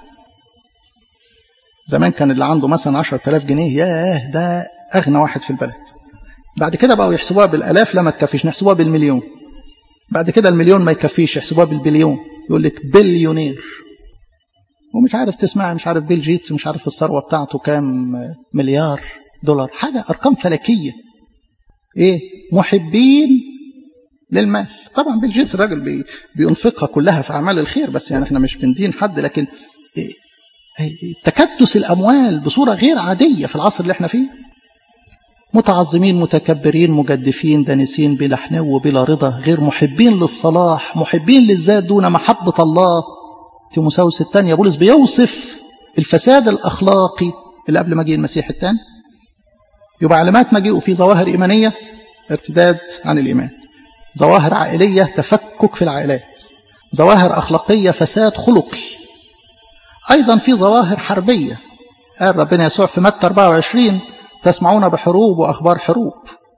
زمان كان اللي عنده مثلا 10000 جنيه ياه ده أغنى واحد في البلد بعد كده بقوا يحسبوها بالآلاف لا ما تكفيش نحسبوها بالمليون بعد كده المليون ما يكفيش يحسبوها بالبليون يقول لك بليونير ومش عارف تسمع مش عارف بيل جيتس مش عارف الثروة بتاعته كام مليار دولار حاجة أرقام فلكية إيه محبين للمال طبعا بيل جيتس الراجل بي بينفقها كلها في أعمال الخير بس يعني احنا مش بندين حد لكن إيه تكدس الأموال بصورة غير عادية في العصر اللي احنا فيه متعظمين متكبرين مجدفين دانسين بلا حنو وبلا رضا غير محبين للصلاح محبين للذات دون محبة الله تيموساوس الثانية بولس بيوصف الفساد الأخلاقي اللي قبل مجيء المسيح الثاني يبقى علامات مجيئه في ظواهر إيمانية ارتداد عن الإيمان ظواهر عائلية تفكك في العائلات ظواهر أخلاقية فساد خلقي أيضا في ظواهر حربية قال ربنا يسوع في متى 24 تسمعون بحروب وأخبار حروب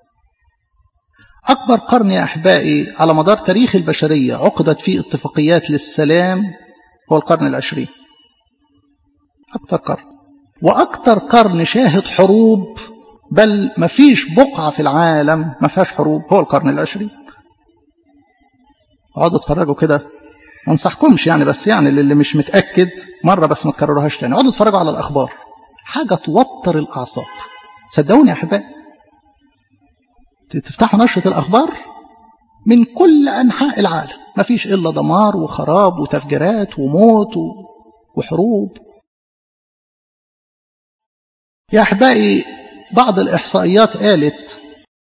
أكبر قرن يا أحبائي على مدار تاريخ البشرية عقدت فيه اتفاقيات للسلام هو القرن العشرين أكثر قرن وأكثر قرن شاهد حروب بل ما فيش بقعة في العالم ما فيهاش حروب هو القرن العشرين اقعدوا اتفرجوا كده ما انصحكمش يعني بس يعني اللي مش متأكد مرة بس ما تكرروهاش تاني اقعدوا اتفرجوا على الأخبار حاجة توتر الأعصاب صدقوني يا أحبائي تفتحوا نشرة الأخبار من كل أنحاء العالم ما فيش إلا دمار وخراب وتفجيرات وموت و... وحروب يا أحبائي بعض الإحصائيات قالت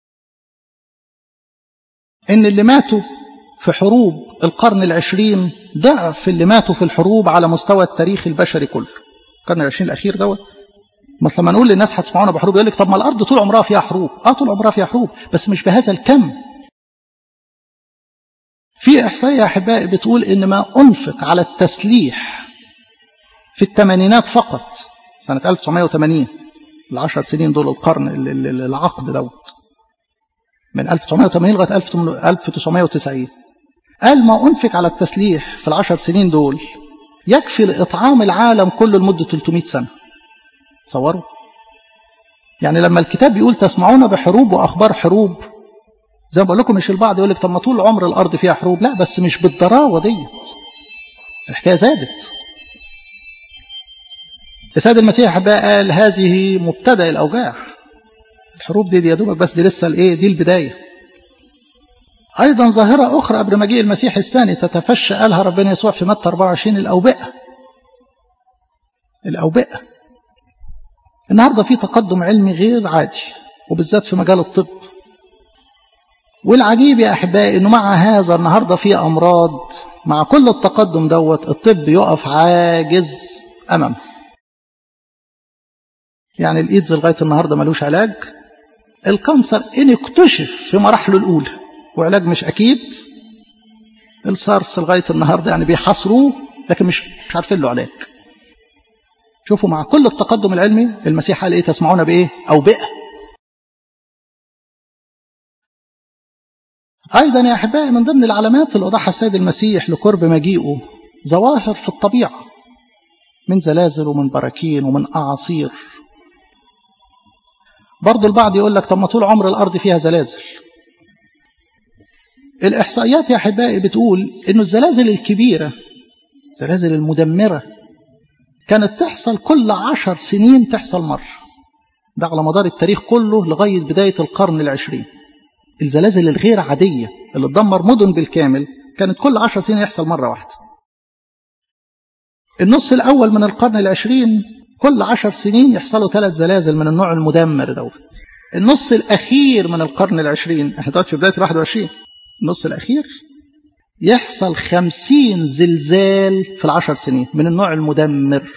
إن اللي ماتوا في حروب القرن العشرين ضعف اللي ماتوا في الحروب على مستوى التاريخ البشري كله القرن العشرين الأخير دوت مثل لما نقول للناس هتسمعونا بحروب يقول لك طب ما الأرض طول عمرها فيها حروب اه طول عمرها فيها حروب بس مش بهذا الكم في إحصائية يا أحبائي بتقول إن ما أنفق على التسليح في الثمانينات فقط سنة 1980 العشر سنين دول القرن العقد دوت من 1980 لغاية 1990 قال ما أنفق على التسليح في العشر سنين دول يكفي لإطعام العالم كله لمدة 300 سنة تصوروا يعني لما الكتاب بيقول تسمعون بحروب وأخبار حروب زي ما بقول لكم مش البعض يقول لك طب ما طول عمر الأرض فيها حروب لا بس مش بالضراوة ديت الحكاية زادت السيد المسيح بقى قال هذه مبتدأ الأوجاع الحروب دي, دي يا دوبك بس دي لسه الايه دي البدايه ايضا ظاهره اخرى قبل مجيء المسيح الثاني تتفشى قالها ربنا يسوع في متى 24 الاوبئه الاوبئه النهارده في تقدم علمي غير عادي وبالذات في مجال الطب والعجيب يا احبائي انه مع هذا النهارده في امراض مع كل التقدم دوت الطب يقف عاجز امامه يعني الايدز لغايه النهارده ملوش علاج الكانسر ان اكتشف في مراحله الاولى وعلاج مش اكيد السارس لغايه النهارده يعني بيحاصروه لكن مش مش عارفين له علاج شوفوا مع كل التقدم العلمي المسيح قال ايه تسمعون بايه او بئه ايضا يا احبائي من ضمن العلامات اللي وضعها السيد المسيح لقرب مجيئه ظواهر في الطبيعه من زلازل ومن براكين ومن اعاصير برضه البعض يقول لك طب ما طول عمر الارض فيها زلازل الاحصائيات يا احبائي بتقول انه الزلازل الكبيره الزلازل المدمره كانت تحصل كل عشر سنين تحصل مره ده على مدار التاريخ كله لغايه بدايه القرن العشرين الزلازل الغير عاديه اللي تدمر مدن بالكامل كانت كل عشر سنين يحصل مره واحده النص الاول من القرن العشرين كل عشر سنين يحصلوا ثلاث زلازل من النوع المدمر دوت النص الأخير من القرن العشرين احنا دلوقتي في بداية الواحد وعشرين النص الأخير يحصل خمسين زلزال في العشر سنين من النوع المدمر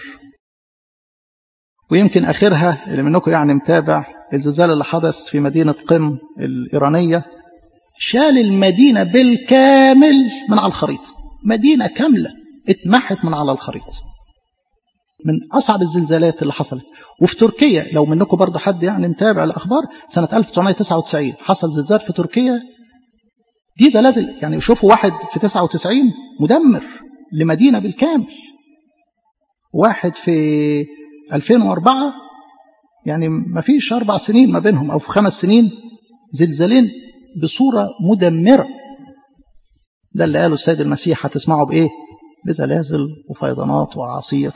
ويمكن آخرها اللي منكم يعني متابع الزلزال اللي حدث في مدينة قم الإيرانية شال المدينة بالكامل من على الخريطة مدينة كاملة اتمحت من على الخريطة من أصعب الزلزالات اللي حصلت وفي تركيا لو منكم برضه حد يعني متابع الأخبار سنة 1999 حصل زلزال في تركيا دي زلازل يعني شوفوا واحد في 99 مدمر لمدينة بالكامل واحد في 2004 يعني ما فيش أربع سنين ما بينهم أو في خمس سنين زلزالين بصورة مدمرة ده اللي قاله السيد المسيح هتسمعوا بإيه بزلازل وفيضانات وأعاصير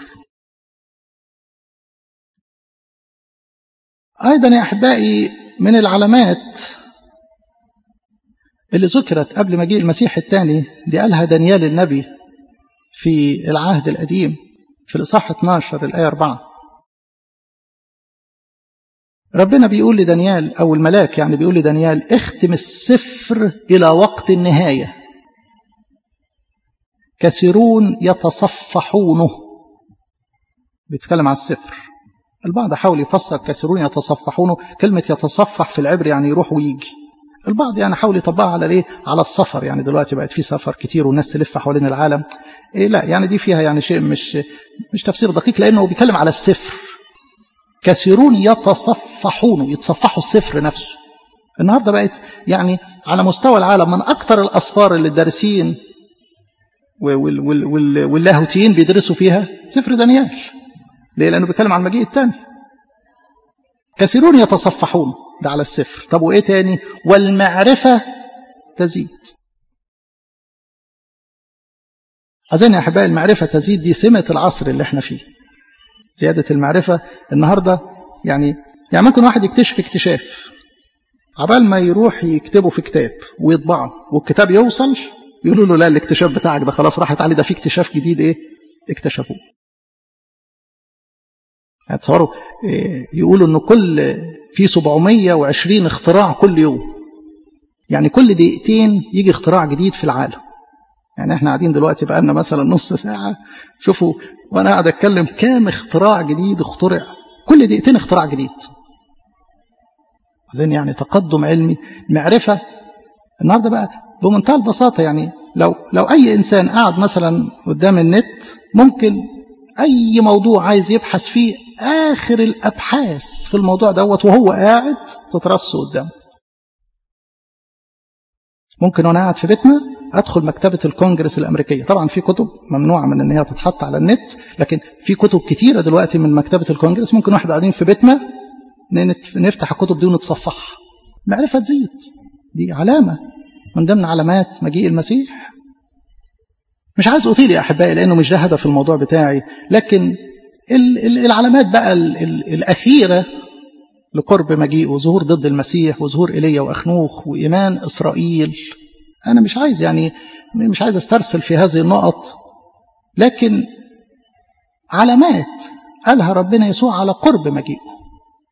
أيضا يا أحبائي من العلامات اللي ذكرت قبل مجيء المسيح الثاني دي قالها دانيال النبي في العهد القديم في الإصحاح 12 الآية 4 ربنا بيقول لدانيال أو الملاك يعني بيقول لدانيال اختم السفر إلى وقت النهاية كثيرون يتصفحونه بيتكلم على السفر البعض حاول يفسر كثيرون يتصفحونه كلمة يتصفح في العبر يعني يروح ويجي البعض يعني حاول يطبقها على الايه على السفر يعني دلوقتي بقت في سفر كتير والناس تلف حوالين العالم إيه لا يعني دي فيها يعني شيء مش مش تفسير دقيق لانه بيتكلم على السفر كثيرون يتصفحونه يتصفحوا السفر نفسه النهارده بقت يعني على مستوى العالم من اكثر الاسفار اللي الدارسين واللاهوتيين بيدرسوا فيها سفر دانيال ليه لانه بيتكلم عن المجيء الثاني كثيرون يتصفحون ده على السفر طب وايه تاني والمعرفه تزيد أظن يا أحبائي المعرفة تزيد دي سمة العصر اللي احنا فيه زيادة المعرفة النهاردة يعني يعني ممكن واحد يكتشف اكتشاف عبال ما يروح يكتبه في كتاب ويطبعه والكتاب يوصل يقولوا له لا الاكتشاف بتاعك ده خلاص راحت عليه ده في اكتشاف جديد ايه اكتشفوه تصوروا يقولوا انه كل في 720 اختراع كل يوم يعني كل دقيقتين يجي اختراع جديد في العالم يعني احنا قاعدين دلوقتي بقى لنا مثلا نص ساعة شوفوا وانا قاعد اتكلم كام اختراع جديد اخترع كل دقيقتين اختراع جديد زين يعني تقدم علمي معرفة النهارده بقى بمنتهى البساطة يعني لو لو أي إنسان قاعد مثلا قدام النت ممكن أي موضوع عايز يبحث فيه آخر الأبحاث في الموضوع دوت وهو قاعد تترص قدامه ممكن وأنا قاعد في بيتنا أدخل مكتبة الكونجرس الأمريكية طبعا في كتب ممنوعة من أن هي تتحط على النت لكن في كتب كتيرة دلوقتي من مكتبة الكونجرس ممكن واحد قاعدين في بيتنا نفتح الكتب دي ونتصفحها معرفة تزيد دي علامة من ضمن علامات مجيء المسيح مش عايز أطيل يا أحبائي لأنه مش ده هدف الموضوع بتاعي لكن العلامات بقى الأخيرة لقرب مجيئه ظهور ضد المسيح وظهور إيليا وأخنوخ وإيمان إسرائيل أنا مش عايز يعني مش عايز استرسل في هذه النقط لكن علامات قالها ربنا يسوع على قرب مجيئه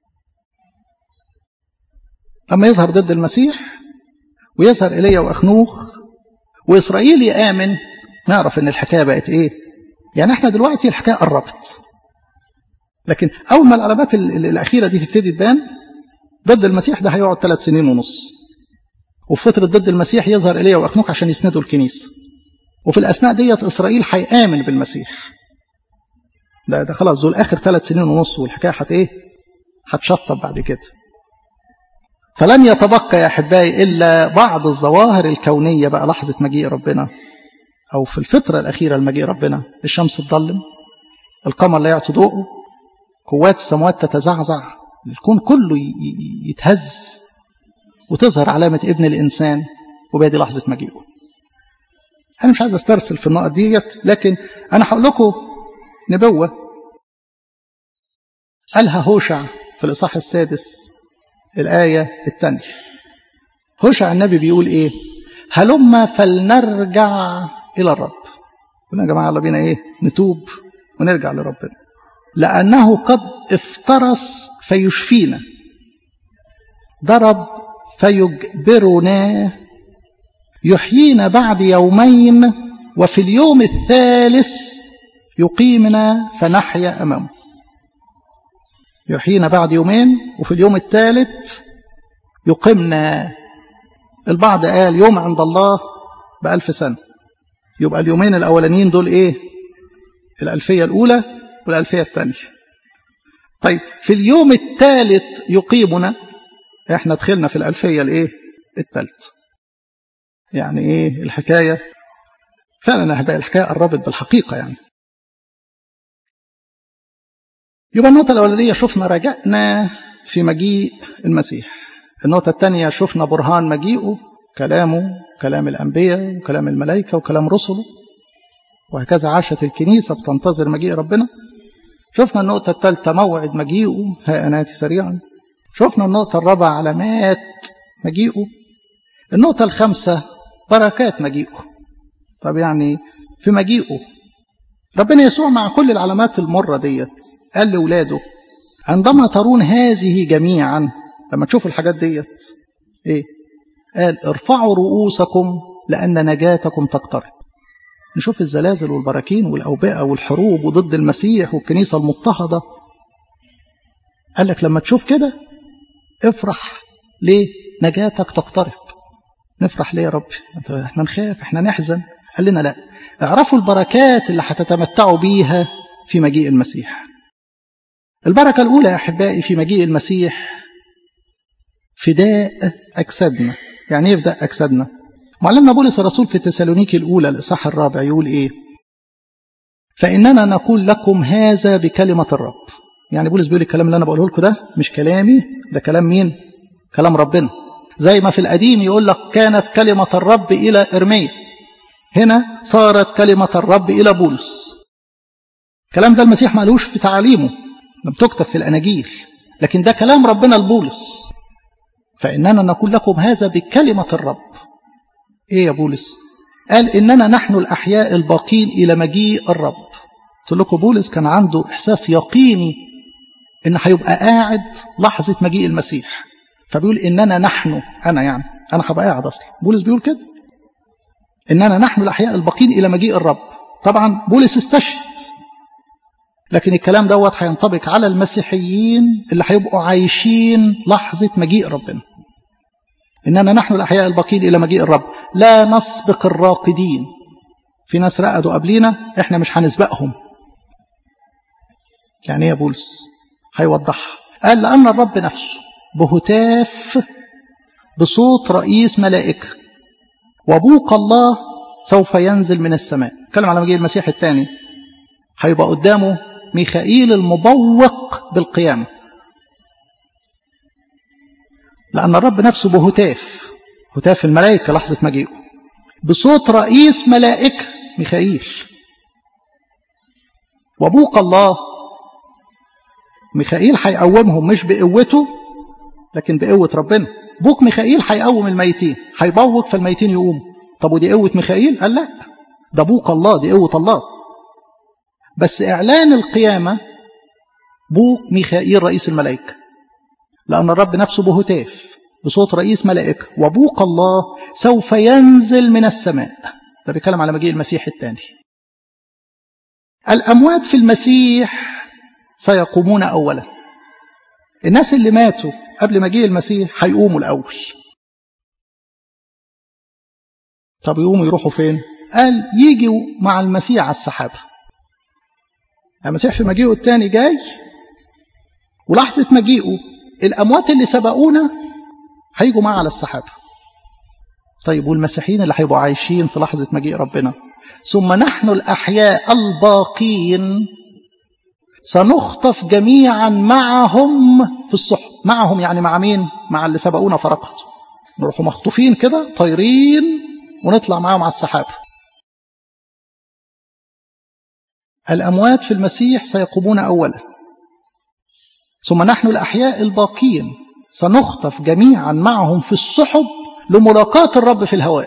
لما يظهر ضد المسيح ويظهر إيليا وأخنوخ وإسرائيل يآمن نعرف إن الحكاية بقت إيه يعني إحنا دلوقتي الحكاية قربت لكن أول ما العلامات الأخيرة دي تبتدي تبان ضد المسيح ده هيقعد ثلاث سنين ونص وفي فترة ضد المسيح يظهر إيليا وأخنوخ عشان يسندوا الكنيسة وفي الأثناء ديت إسرائيل هيآمن بالمسيح ده ده خلاص دول آخر ثلاث سنين ونص والحكاية هت إيه هتشطب بعد كده فلن يتبقى يا أحبائي إلا بعض الظواهر الكونية بقى لحظة مجيء ربنا أو في الفترة الأخيرة لمجيء ربنا الشمس تضلم القمر لا يعطي ضوءه قوات السماوات تتزعزع الكون كله يتهز وتظهر علامة ابن الإنسان وبادي لحظة مجيئه أنا مش عايز أسترسل في النقط ديت لكن أنا هقول لكم نبوة قالها هوشع في الإصحاح السادس الآية الثانية هوشع النبي بيقول إيه هلما فلنرجع إلى الرب قلنا يا جماعة يلا بينا إيه نتوب ونرجع لربنا لأنه قد افترس فيشفينا ضرب فيجبرنا يحيينا بعد يومين وفي اليوم الثالث يقيمنا فنحيا أمامه يحيينا بعد يومين وفي اليوم الثالث يقيمنا البعض قال يوم عند الله بألف سنة يبقى اليومين الأولانيين دول إيه الألفية الأولى والألفية الثانية طيب في اليوم الثالث يقيمنا احنا دخلنا في الألفية الإيه الثالث يعني إيه الحكاية فعلا أحبائي الحكاية قربت بالحقيقة يعني يبقى النقطة الأولانية شفنا رجعنا في مجيء المسيح النقطة الثانية شفنا برهان مجيئه كلامه كلام الأنبياء وكلام الملائكة وكلام رسله وهكذا عاشت الكنيسة بتنتظر مجيء ربنا شفنا النقطة الثالثة موعد مجيئه ها أناتي سريعا شفنا النقطة الرابعة علامات مجيئه النقطة الخامسة بركات مجيئه طب يعني في مجيئه ربنا يسوع مع كل العلامات المرة ديت قال لأولاده عندما ترون هذه جميعا لما تشوفوا الحاجات ديت ايه قال ارفعوا رؤوسكم لأن نجاتكم تقترب نشوف الزلازل والبراكين والأوبئة والحروب وضد المسيح والكنيسة المضطهدة قال لك لما تشوف كده افرح ليه نجاتك تقترب نفرح ليه يا رب احنا نخاف احنا نحزن قال لنا لا اعرفوا البركات اللي هتتمتعوا بيها في مجيء المسيح البركة الأولى يا أحبائي في مجيء المسيح فداء أجسادنا يعني ايه فداء أجسادنا معلمنا بولس الرسول في تسالونيكي الأولى الإصحاح الرابع يقول إيه فإننا نقول لكم هذا بكلمة الرب يعني بولس بيقول الكلام اللي أنا بقوله لكم ده مش كلامي ده كلام مين كلام ربنا زي ما في القديم يقول لك كانت كلمة الرب إلى إرميا هنا صارت كلمة الرب إلى بولس الكلام ده المسيح ما قالوش في تعاليمه لم تكتب في الأناجيل لكن ده كلام ربنا لبولس فإننا نقول لكم هذا بكلمة الرب إيه يا بولس قال إننا نحن الأحياء الباقين إلى مجيء الرب قلت لكم بولس كان عنده إحساس يقيني إن هيبقى قاعد لحظة مجيء المسيح فبيقول إننا نحن أنا يعني أنا هبقى قاعد أصلا بولس بيقول كده إننا نحن الأحياء الباقين إلى مجيء الرب طبعا بولس استشهد لكن الكلام دوت هينطبق على المسيحيين اللي هيبقوا عايشين لحظة مجيء ربنا إننا نحن الأحياء الباقين إلى مجيء الرب لا نسبق الراقدين في ناس رقدوا قبلينا إحنا مش هنسبقهم يعني إيه يا بولس هيوضحها قال لأن الرب نفسه بهتاف بصوت رئيس ملائكة وبوق الله سوف ينزل من السماء اتكلم على مجيء المسيح الثاني هيبقى قدامه ميخائيل المبوق بالقيامة لأن الرب نفسه بهتاف هتاف الملائكة لحظة مجيئه بصوت رئيس ملائكة ميخائيل وبوق الله ميخائيل هيقومهم مش بقوته لكن بقوة ربنا بوق ميخائيل هيقوم الميتين هيبوق فالميتين يقوموا طب ودي قوة ميخائيل قال لا ده بوق الله دي قوة الله بس إعلان القيامة بوق ميخائيل رئيس الملائكة لأن الرب نفسه بهتاف بصوت رئيس ملائكة وبوق الله سوف ينزل من السماء ده بيتكلم على مجيء المسيح الثاني الأموات في المسيح سيقومون أولا الناس اللي ماتوا قبل مجيء المسيح هيقوموا الأول طب يقوموا يروحوا فين قال يجوا مع المسيح على السحابة المسيح في مجيئه الثاني جاي ولحظة مجيئه الأموات اللي سبقونا هيجوا معاه على السحابة طيب والمسيحيين اللي هيبقوا عايشين في لحظة مجيء ربنا ثم نحن الأحياء الباقين سنخطف جميعا معهم في الصحب معهم يعني مع مين مع اللي سبقونا فرقت نروحوا مخطوفين كده طايرين ونطلع معاهم على السحابة الأموات في المسيح سيقومون أولا ثم نحن الأحياء الباقين سنخطف جميعا معهم في السحب لملاقاة الرب في الهواء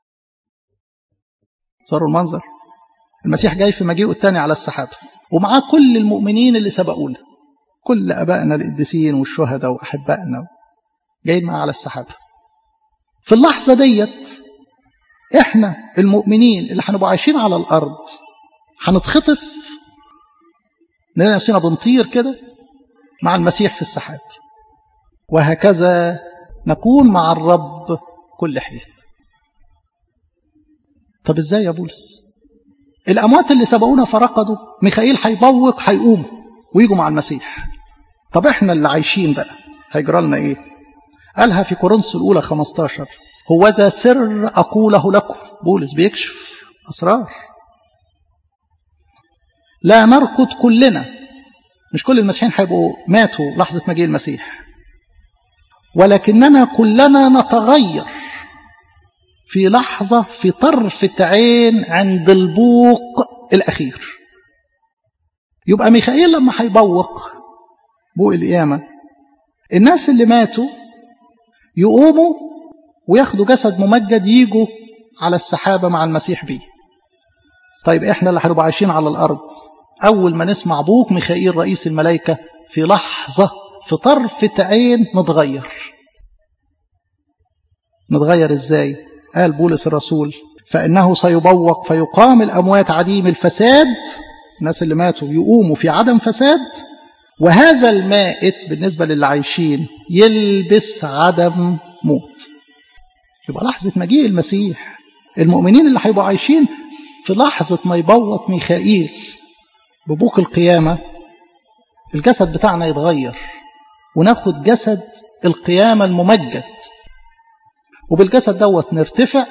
صاروا المنظر المسيح جاي في مجيئه الثاني على السحاب ومعاه كل المؤمنين اللي سبقونا كل أبائنا القديسين والشهداء وأحبائنا جايين معاه على السحاب في اللحظة ديت احنا المؤمنين اللي هنبقى عايشين على الأرض هنتخطف نلاقي نفسنا بنطير كده مع المسيح في السحاب وهكذا نكون مع الرب كل حين طب ازاي يا بولس الاموات اللي سبقونا فرقدوا ميخائيل هيبوق هيقوموا ويجوا مع المسيح طب احنا اللي عايشين بقى هيجرى لنا ايه قالها في كورنثوس الاولى 15 هو ذا سر اقوله لكم بولس بيكشف اسرار لا نركض كلنا مش كل المسيحيين هيبقوا ماتوا لحظة مجيء المسيح ولكننا كلنا نتغير في لحظة في طرفة عين عند البوق الأخير يبقى ميخائيل لما هيبوق بوق القيامة الناس اللي ماتوا يقوموا وياخدوا جسد ممجد يجوا على السحابة مع المسيح بيه طيب احنا اللي هنبقى عايشين على الأرض أول ما نسمع بوق ميخائيل رئيس الملائكة في لحظة في طرفة عين نتغير نتغير ازاي قال بولس الرسول فإنه سيبوق فيقام الأموات عديم الفساد الناس اللي ماتوا يقوموا في عدم فساد وهذا المائت بالنسبة للي عايشين يلبس عدم موت يبقى لحظة مجيء المسيح المؤمنين اللي هيبقوا عايشين في لحظة ما يبوق ميخائيل ببوق القيامة الجسد بتاعنا يتغير وناخد جسد القيامة الممجد وبالجسد دوت نرتفع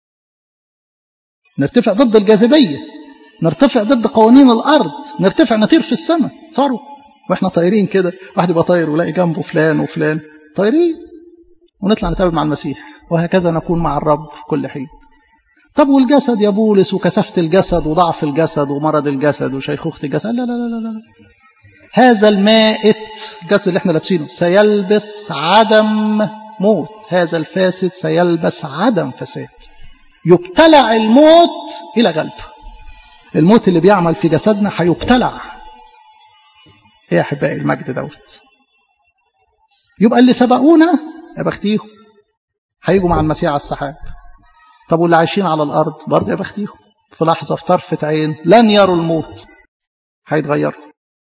نرتفع ضد الجاذبية نرتفع ضد قوانين الأرض نرتفع نطير في السماء صاروا واحنا طايرين كده واحد يبقى طاير ولاقي جنبه فلان وفلان طايرين ونطلع نتقابل مع المسيح وهكذا نكون مع الرب كل حين طب والجسد يا بولس وكثافة الجسد وضعف الجسد ومرض الجسد وشيخوخة الجسد لا لا لا لا لا هذا المائت الجسد اللي احنا لابسينه سيلبس عدم موت هذا الفاسد سيلبس عدم فساد يبتلع الموت إلى غلب الموت اللي بيعمل في جسدنا هيبتلع ايه يا احبائي المجد دوت يبقى اللي سبقونا يا بختيهم هيجوا مع المسيح على السحاب طب واللي عايشين على الارض برضه يا بختيهم في لحظه في طرفه عين لن يروا الموت هيتغيروا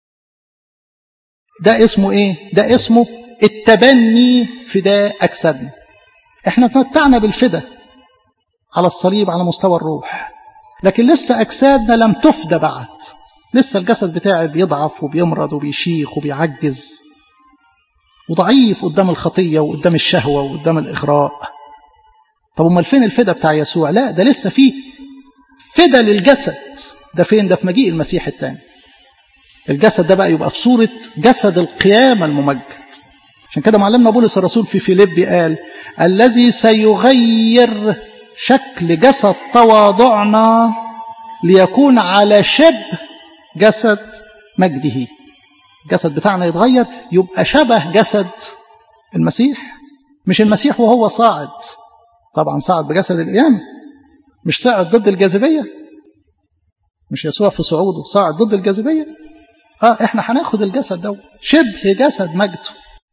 ده اسمه ايه ده اسمه التبني فداء اجسادنا احنا تمتعنا بالفدا على الصليب على مستوى الروح لكن لسه اجسادنا لم تفدى بعد لسه الجسد بتاعي بيضعف وبيمرض وبيشيخ وبيعجز وضعيف قدام الخطيه وقدام الشهوه وقدام الاغراء طب امال فين الفدا بتاع يسوع لا ده لسه فيه فدا للجسد ده فين ده في مجيء المسيح الثاني الجسد ده بقى يبقى في صورة جسد القيامة الممجد عشان كده معلمنا بولس الرسول في فيليبي قال الذي سيغير شكل جسد تواضعنا ليكون على شبه جسد مجده الجسد بتاعنا يتغير يبقى شبه جسد المسيح مش المسيح وهو صاعد طبعا صعد بجسد القيامة مش صعد ضد الجاذبية مش يسوع في صعوده صعد ضد الجاذبية اه احنا هناخد الجسد دوت شبه جسد مجده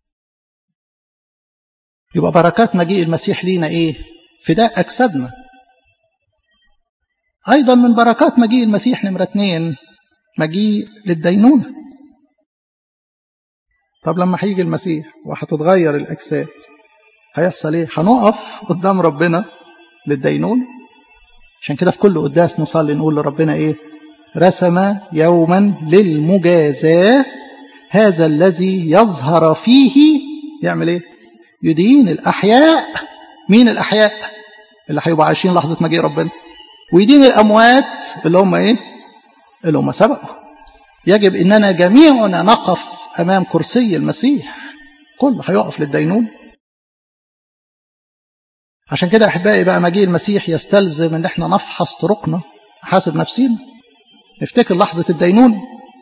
يبقى بركات مجيء المسيح لينا ايه فداء اجسادنا ايضا من بركات مجيء المسيح نمرة اتنين مجيء للدينونة طب لما هيجي المسيح وهتتغير الاجساد هيحصل ايه هنقف قدام ربنا للدينون عشان كده في كل قداس نصلي نقول لربنا ايه رسم يوما للمجازاة هذا الذي يظهر فيه يعمل ايه يدين الأحياء مين الأحياء اللي هيبقوا عايشين لحظة مجيء ربنا ويدين الأموات اللي هم ايه اللي هم سبقوا يجب اننا جميعنا نقف امام كرسي المسيح كل هيقف للدينون عشان كده احبائي بقى مجيء المسيح يستلزم ان احنا نفحص طرقنا حاسب نفسينا نفتكر لحظة الدينون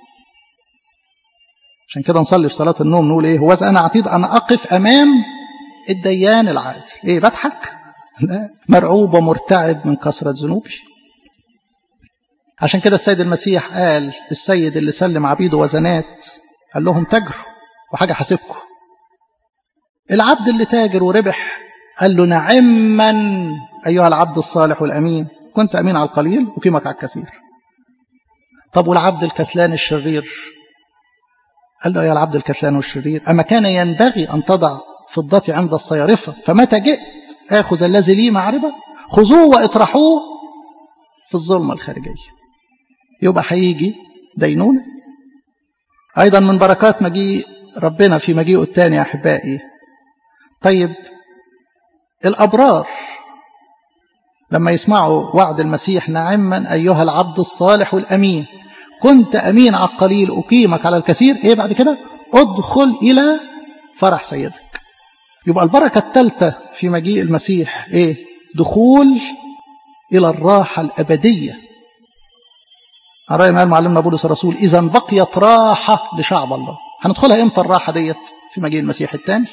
عشان كده نصلي في صلاة النوم نقول ايه هو انا عتيد ان اقف امام الديان العادل ايه بضحك لا مرعوب ومرتعب من كثرة ذنوبي عشان كده السيد المسيح قال السيد اللي سلم عبيده وزنات قال لهم تجروا وحاجة حاسبكم العبد اللي تاجر وربح قال له نعما أيها العبد الصالح والأمين كنت أمين على القليل أقيمك على الكثير طب والعبد الكسلان الشرير قال له يا العبد الكسلان والشرير أما كان ينبغي أن تضع فضتي عند الصيارفة فمتى جئت آخذ الذي لي معربة خذوه واطرحوه في الظلمة الخارجية يبقى هيجي دينونة أيضا من بركات مجيء ربنا في مجيئه الثاني يا أحبائي طيب الأبرار لما يسمعوا وعد المسيح نعما أيها العبد الصالح الأمين كنت أمين على القليل أقيمك على الكثير إيه بعد كده ادخل إلى فرح سيدك يبقى البركة الثالثة في مجيء المسيح إيه دخول إلى الراحة الأبدية رأي ما قال معلمنا بولس الرسول إذا بقيت راحة لشعب الله هندخلها إمتى الراحة ديت في مجيء المسيح الثاني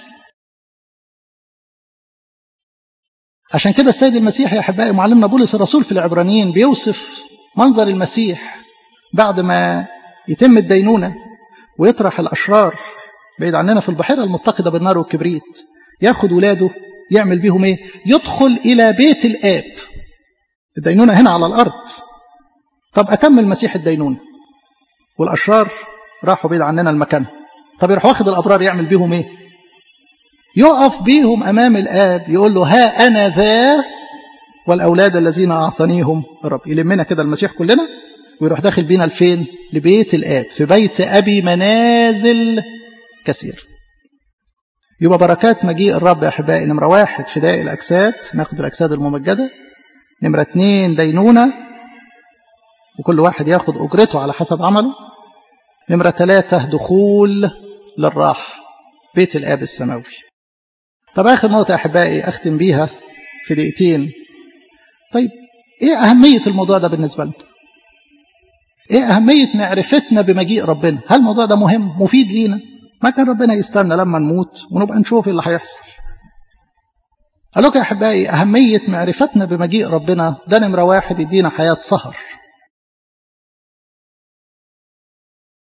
عشان كده السيد المسيح يا أحبائي معلمنا بولس الرسول في العبرانيين بيوصف منظر المسيح بعد ما يتم الدينونة ويطرح الأشرار بعيد عننا في البحيرة المتقدة بالنار والكبريت ياخد ولاده يعمل بيهم ايه يدخل إلى بيت الآب الدينونة هنا على الأرض طب أتم المسيح الدينونة والأشرار راحوا بعيد عننا المكان طب يروح واخد الأبرار يعمل بيهم ايه يقف بيهم أمام الآب يقول له ها أنا ذا والأولاد الذين أعطانيهم رب يلمنا كده المسيح كلنا ويروح داخل بينا لفين لبيت الآب في بيت أبي منازل كثير يبقى بركات مجيء الرب يا أحبائي نمرة واحد فداء الأجساد ناخد الأجساد الممجدة نمرة اتنين دينونة وكل واحد ياخد أجرته على حسب عمله نمرة ثلاثة دخول للراحة بيت الآب السماوي طب آخر نقطة أحبائي أختم بيها في دقيقتين طيب إيه أهمية الموضوع ده بالنسبة لنا إيه أهمية معرفتنا بمجيء ربنا هل الموضوع ده مهم مفيد لينا ما كان ربنا يستنى لما نموت ونبقى نشوف اللي هيحصل قال لك يا أحبائي أهمية معرفتنا بمجيء ربنا ده نمرة واحد يدينا حياة سهر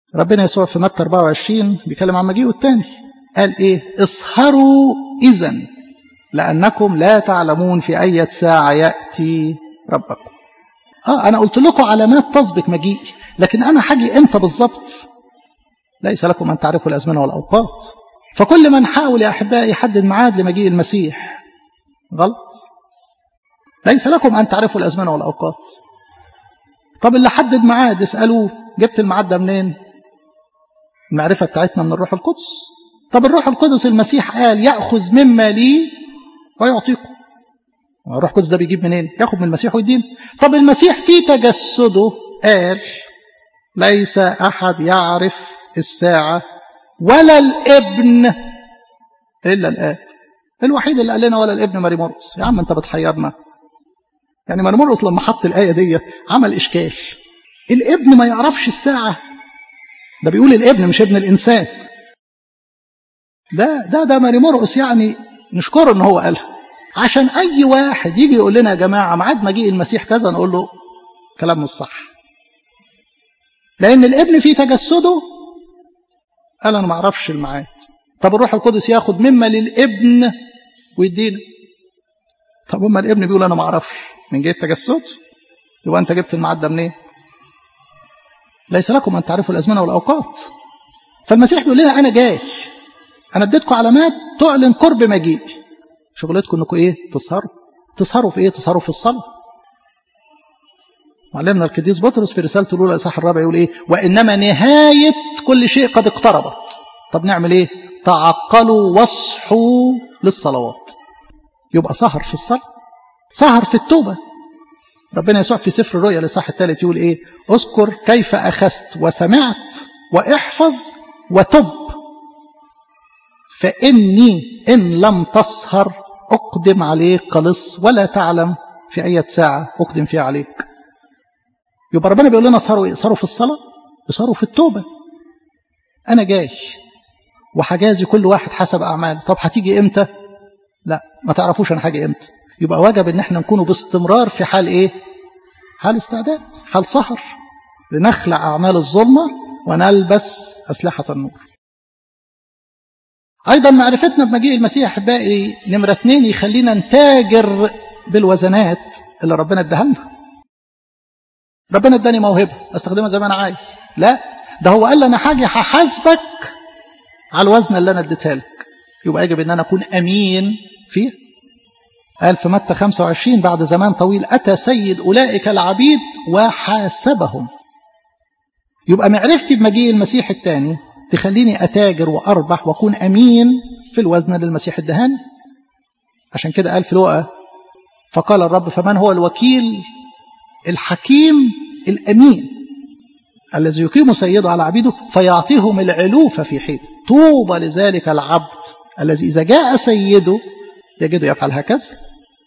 ربنا يسوع في متى 24 بيتكلم عن مجيئه الثاني قال ايه اسهروا اذا لانكم لا تعلمون في اي ساعه ياتي ربكم اه انا قلت لكم علامات تسبق مجيئي لكن انا حاجي امتى بالظبط ليس لكم ان تعرفوا الازمنه والاوقات فكل من حاول يا احبائي يحدد ميعاد لمجيء المسيح غلط ليس لكم ان تعرفوا الازمنه والاوقات طب اللي حدد ميعاد اسالوه جبت الميعاد ده منين المعرفه بتاعتنا من الروح القدس طب الروح القدس المسيح قال ياخذ مما لي ويعطيكم الروح القدس ده بيجيب منين ياخذ من المسيح ويدين طب المسيح في تجسده قال ليس احد يعرف الساعه ولا الابن الا الاب الوحيد اللي قال لنا ولا الابن ماري مرقس يا عم انت بتحيرنا يعني ماري مرقس لما حط الايه ديت عمل اشكال الابن ما يعرفش الساعه ده بيقول الابن مش ابن الانسان ده ده ده ماري مرقس يعني نشكره ان هو قالها عشان اي واحد يجي يقول لنا يا جماعه ميعاد مجيء المسيح كذا نقول له كلام مش صح لان الابن في تجسده قال انا ما اعرفش الميعاد طب الروح القدس ياخد مما للابن ويدينا طب اما الابن بيقول انا ما اعرفش من جهه تجسد يبقى انت جبت الميعاد ده منين ليس لكم ان تعرفوا الازمنه والاوقات فالمسيح بيقول لنا انا جاي انا اديتكم علامات تعلن قرب مجيئي شغلتكم انكم ايه تسهروا تسهروا في ايه تسهروا في الصلاه معلمنا القديس بطرس في رسالته الاولى الاصحاح الرابع يقول ايه وانما نهايه كل شيء قد اقتربت طب نعمل ايه تعقلوا واصحوا للصلوات يبقى سهر في الصلاه سهر في التوبه ربنا يسوع في سفر الرؤيا الاصحاح الثالث يقول ايه اذكر كيف اخذت وسمعت واحفظ وتب فاني ان لم تسهر اقدم عليك قلص ولا تعلم في اي ساعه اقدم فيها عليك يبقى ربنا بيقول لنا اسهروا ايه اسهروا في الصلاه اسهروا في التوبه انا جاي وحجازي كل واحد حسب اعماله طب هتيجي امتى لا ما تعرفوش انا حاجه امتى يبقى واجب ان احنا نكونوا باستمرار في حال ايه حال استعداد حال سهر لنخلع اعمال الظلمه ونلبس اسلحه النور ايضا معرفتنا بمجيء المسيح احبائي نمره اثنين يخلينا نتاجر بالوزنات اللي ربنا اداها لنا ربنا اداني موهبه استخدمها زي ما انا عايز لا ده هو قال لي انا حاجه هحاسبك على الوزن اللي انا اديتها لك يبقى يجب ان انا اكون امين فيه قال في متى 25 بعد زمان طويل اتى سيد اولئك العبيد وحاسبهم يبقى معرفتي بمجيء المسيح الثاني تخليني اتاجر واربح واكون امين في الوزن اللي المسيح ادهاني عشان كده قال في لوقا فقال الرب فمن هو الوكيل الحكيم الامين الذي يقيم سيده على عبيده فيعطيهم العلوف في حين طوبى لذلك العبد الذي اذا جاء سيده يجده يفعل هكذا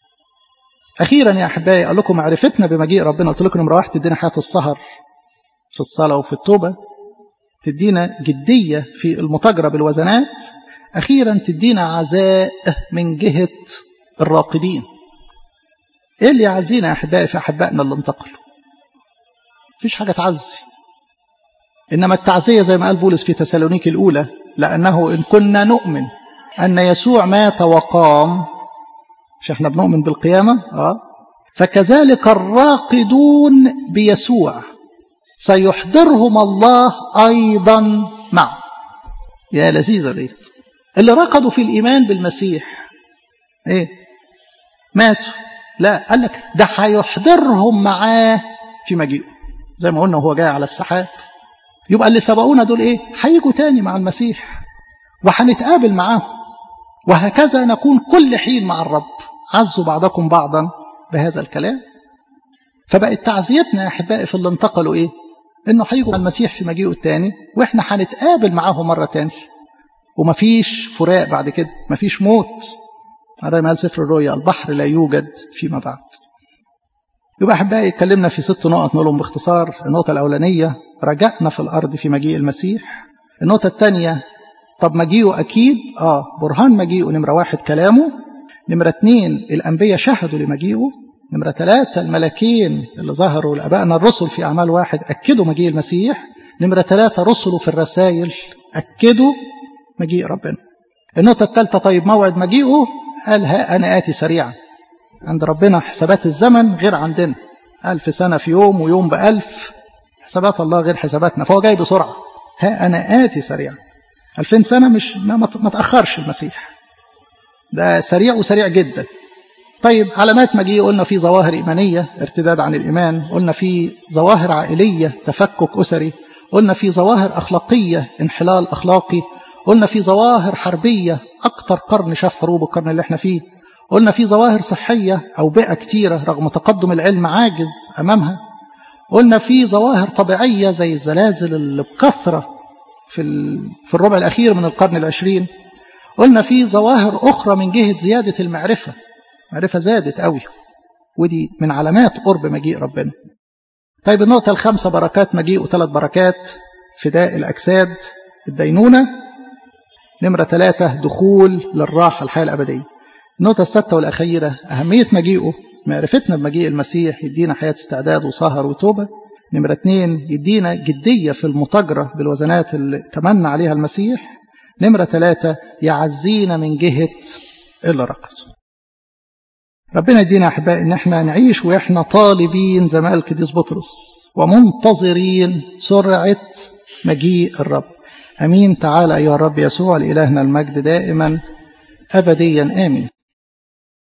اخيرا يا احبائي اقول لكم معرفتنا بمجيء ربنا قلت لكم نمره واحد تدينا حياه السهر في الصلاه وفي التوبه تدينا جديه في المتاجره بالوزنات اخيرا تدينا عزاء من جهه الراقدين ايه اللي يعزينا يا احبائي في احبائنا اللي انتقلوا مفيش حاجه تعزي انما التعزيه زي ما قال بولس في تسالونيكي الاولى لانه ان كنا نؤمن ان يسوع مات وقام مش احنا بنؤمن بالقيامه اه فكذلك الراقدون بيسوع سيحضرهم الله ايضا معه يا لذيذه ديت اللي رقدوا في الايمان بالمسيح ايه ماتوا لا قال لك ده هيحضرهم معاه في مجيئه زي ما قلنا وهو جاي على السحاب يبقى اللي سبقونا دول ايه هيجوا تاني مع المسيح وهنتقابل معاهم وهكذا نكون كل حين مع الرب عزوا بعضكم بعضا بهذا الكلام فبقت تعزيتنا يا احبائي في اللي انتقلوا ايه انه هيجوا المسيح في مجيئه الثاني واحنا هنتقابل معاهم مره تاني ومفيش فراق بعد كده مفيش موت على ما قال سفر الرؤيا البحر لا يوجد فيما بعد يبقى احبائي اتكلمنا في ست نقط نقولهم باختصار النقطه الاولانيه رجعنا في الارض في مجيء المسيح النقطه الثانيه طب مجيئه اكيد اه برهان مجيئه نمره واحد كلامه نمره اثنين الانبياء شهدوا لمجيئه نمره ثلاثه الملاكين اللي ظهروا لابائنا الرسل في اعمال واحد اكدوا مجيء المسيح نمرة ثلاثة رسله في الرسائل أكدوا مجيء ربنا النقطة الثالثة طيب موعد مجيئه قال ها أنا آتي سريعا عند ربنا حسابات الزمن غير عندنا ألف سنة في يوم ويوم بألف حسابات الله غير حساباتنا فهو جاي بسرعة ها أنا آتي سريعا ألفين سنة مش ما, ما تأخرش المسيح ده سريع وسريع جدا طيب علامات مجيء قلنا في ظواهر إيمانية ارتداد عن الإيمان قلنا في ظواهر عائلية تفكك أسري قلنا في ظواهر أخلاقية انحلال أخلاقي قلنا في ظواهر حربية أكتر قرن شاف حروب القرن اللي احنا فيه قلنا في ظواهر صحية أو بيئة كتيرة رغم تقدم العلم عاجز أمامها قلنا في ظواهر طبيعية زي الزلازل اللي بكثرة في, في الربع الأخير من القرن العشرين قلنا في ظواهر أخرى من جهة زيادة المعرفة معرفة زادت قوي ودي من علامات قرب مجيء ربنا طيب النقطة الخامسة بركات مجيء وثلاث بركات فداء الأجساد الدينونة نمرة ثلاثة دخول للراحة الحياة الأبدية النقطة السادسة والأخيرة أهمية مجيئه معرفتنا بمجيء المسيح يدينا حياة استعداد وسهر وتوبة نمرة اثنين يدينا جدية في المتاجرة بالوزنات اللي تمنى عليها المسيح نمرة ثلاثة يعزينا من جهة اللي رقص ربنا يدينا أحباء إن احنا نعيش وإحنا طالبين زي ما قال القديس بطرس ومنتظرين سرعة مجيء الرب أمين تعالى أيها الرب يسوع لإلهنا المجد دائما أبديا آمين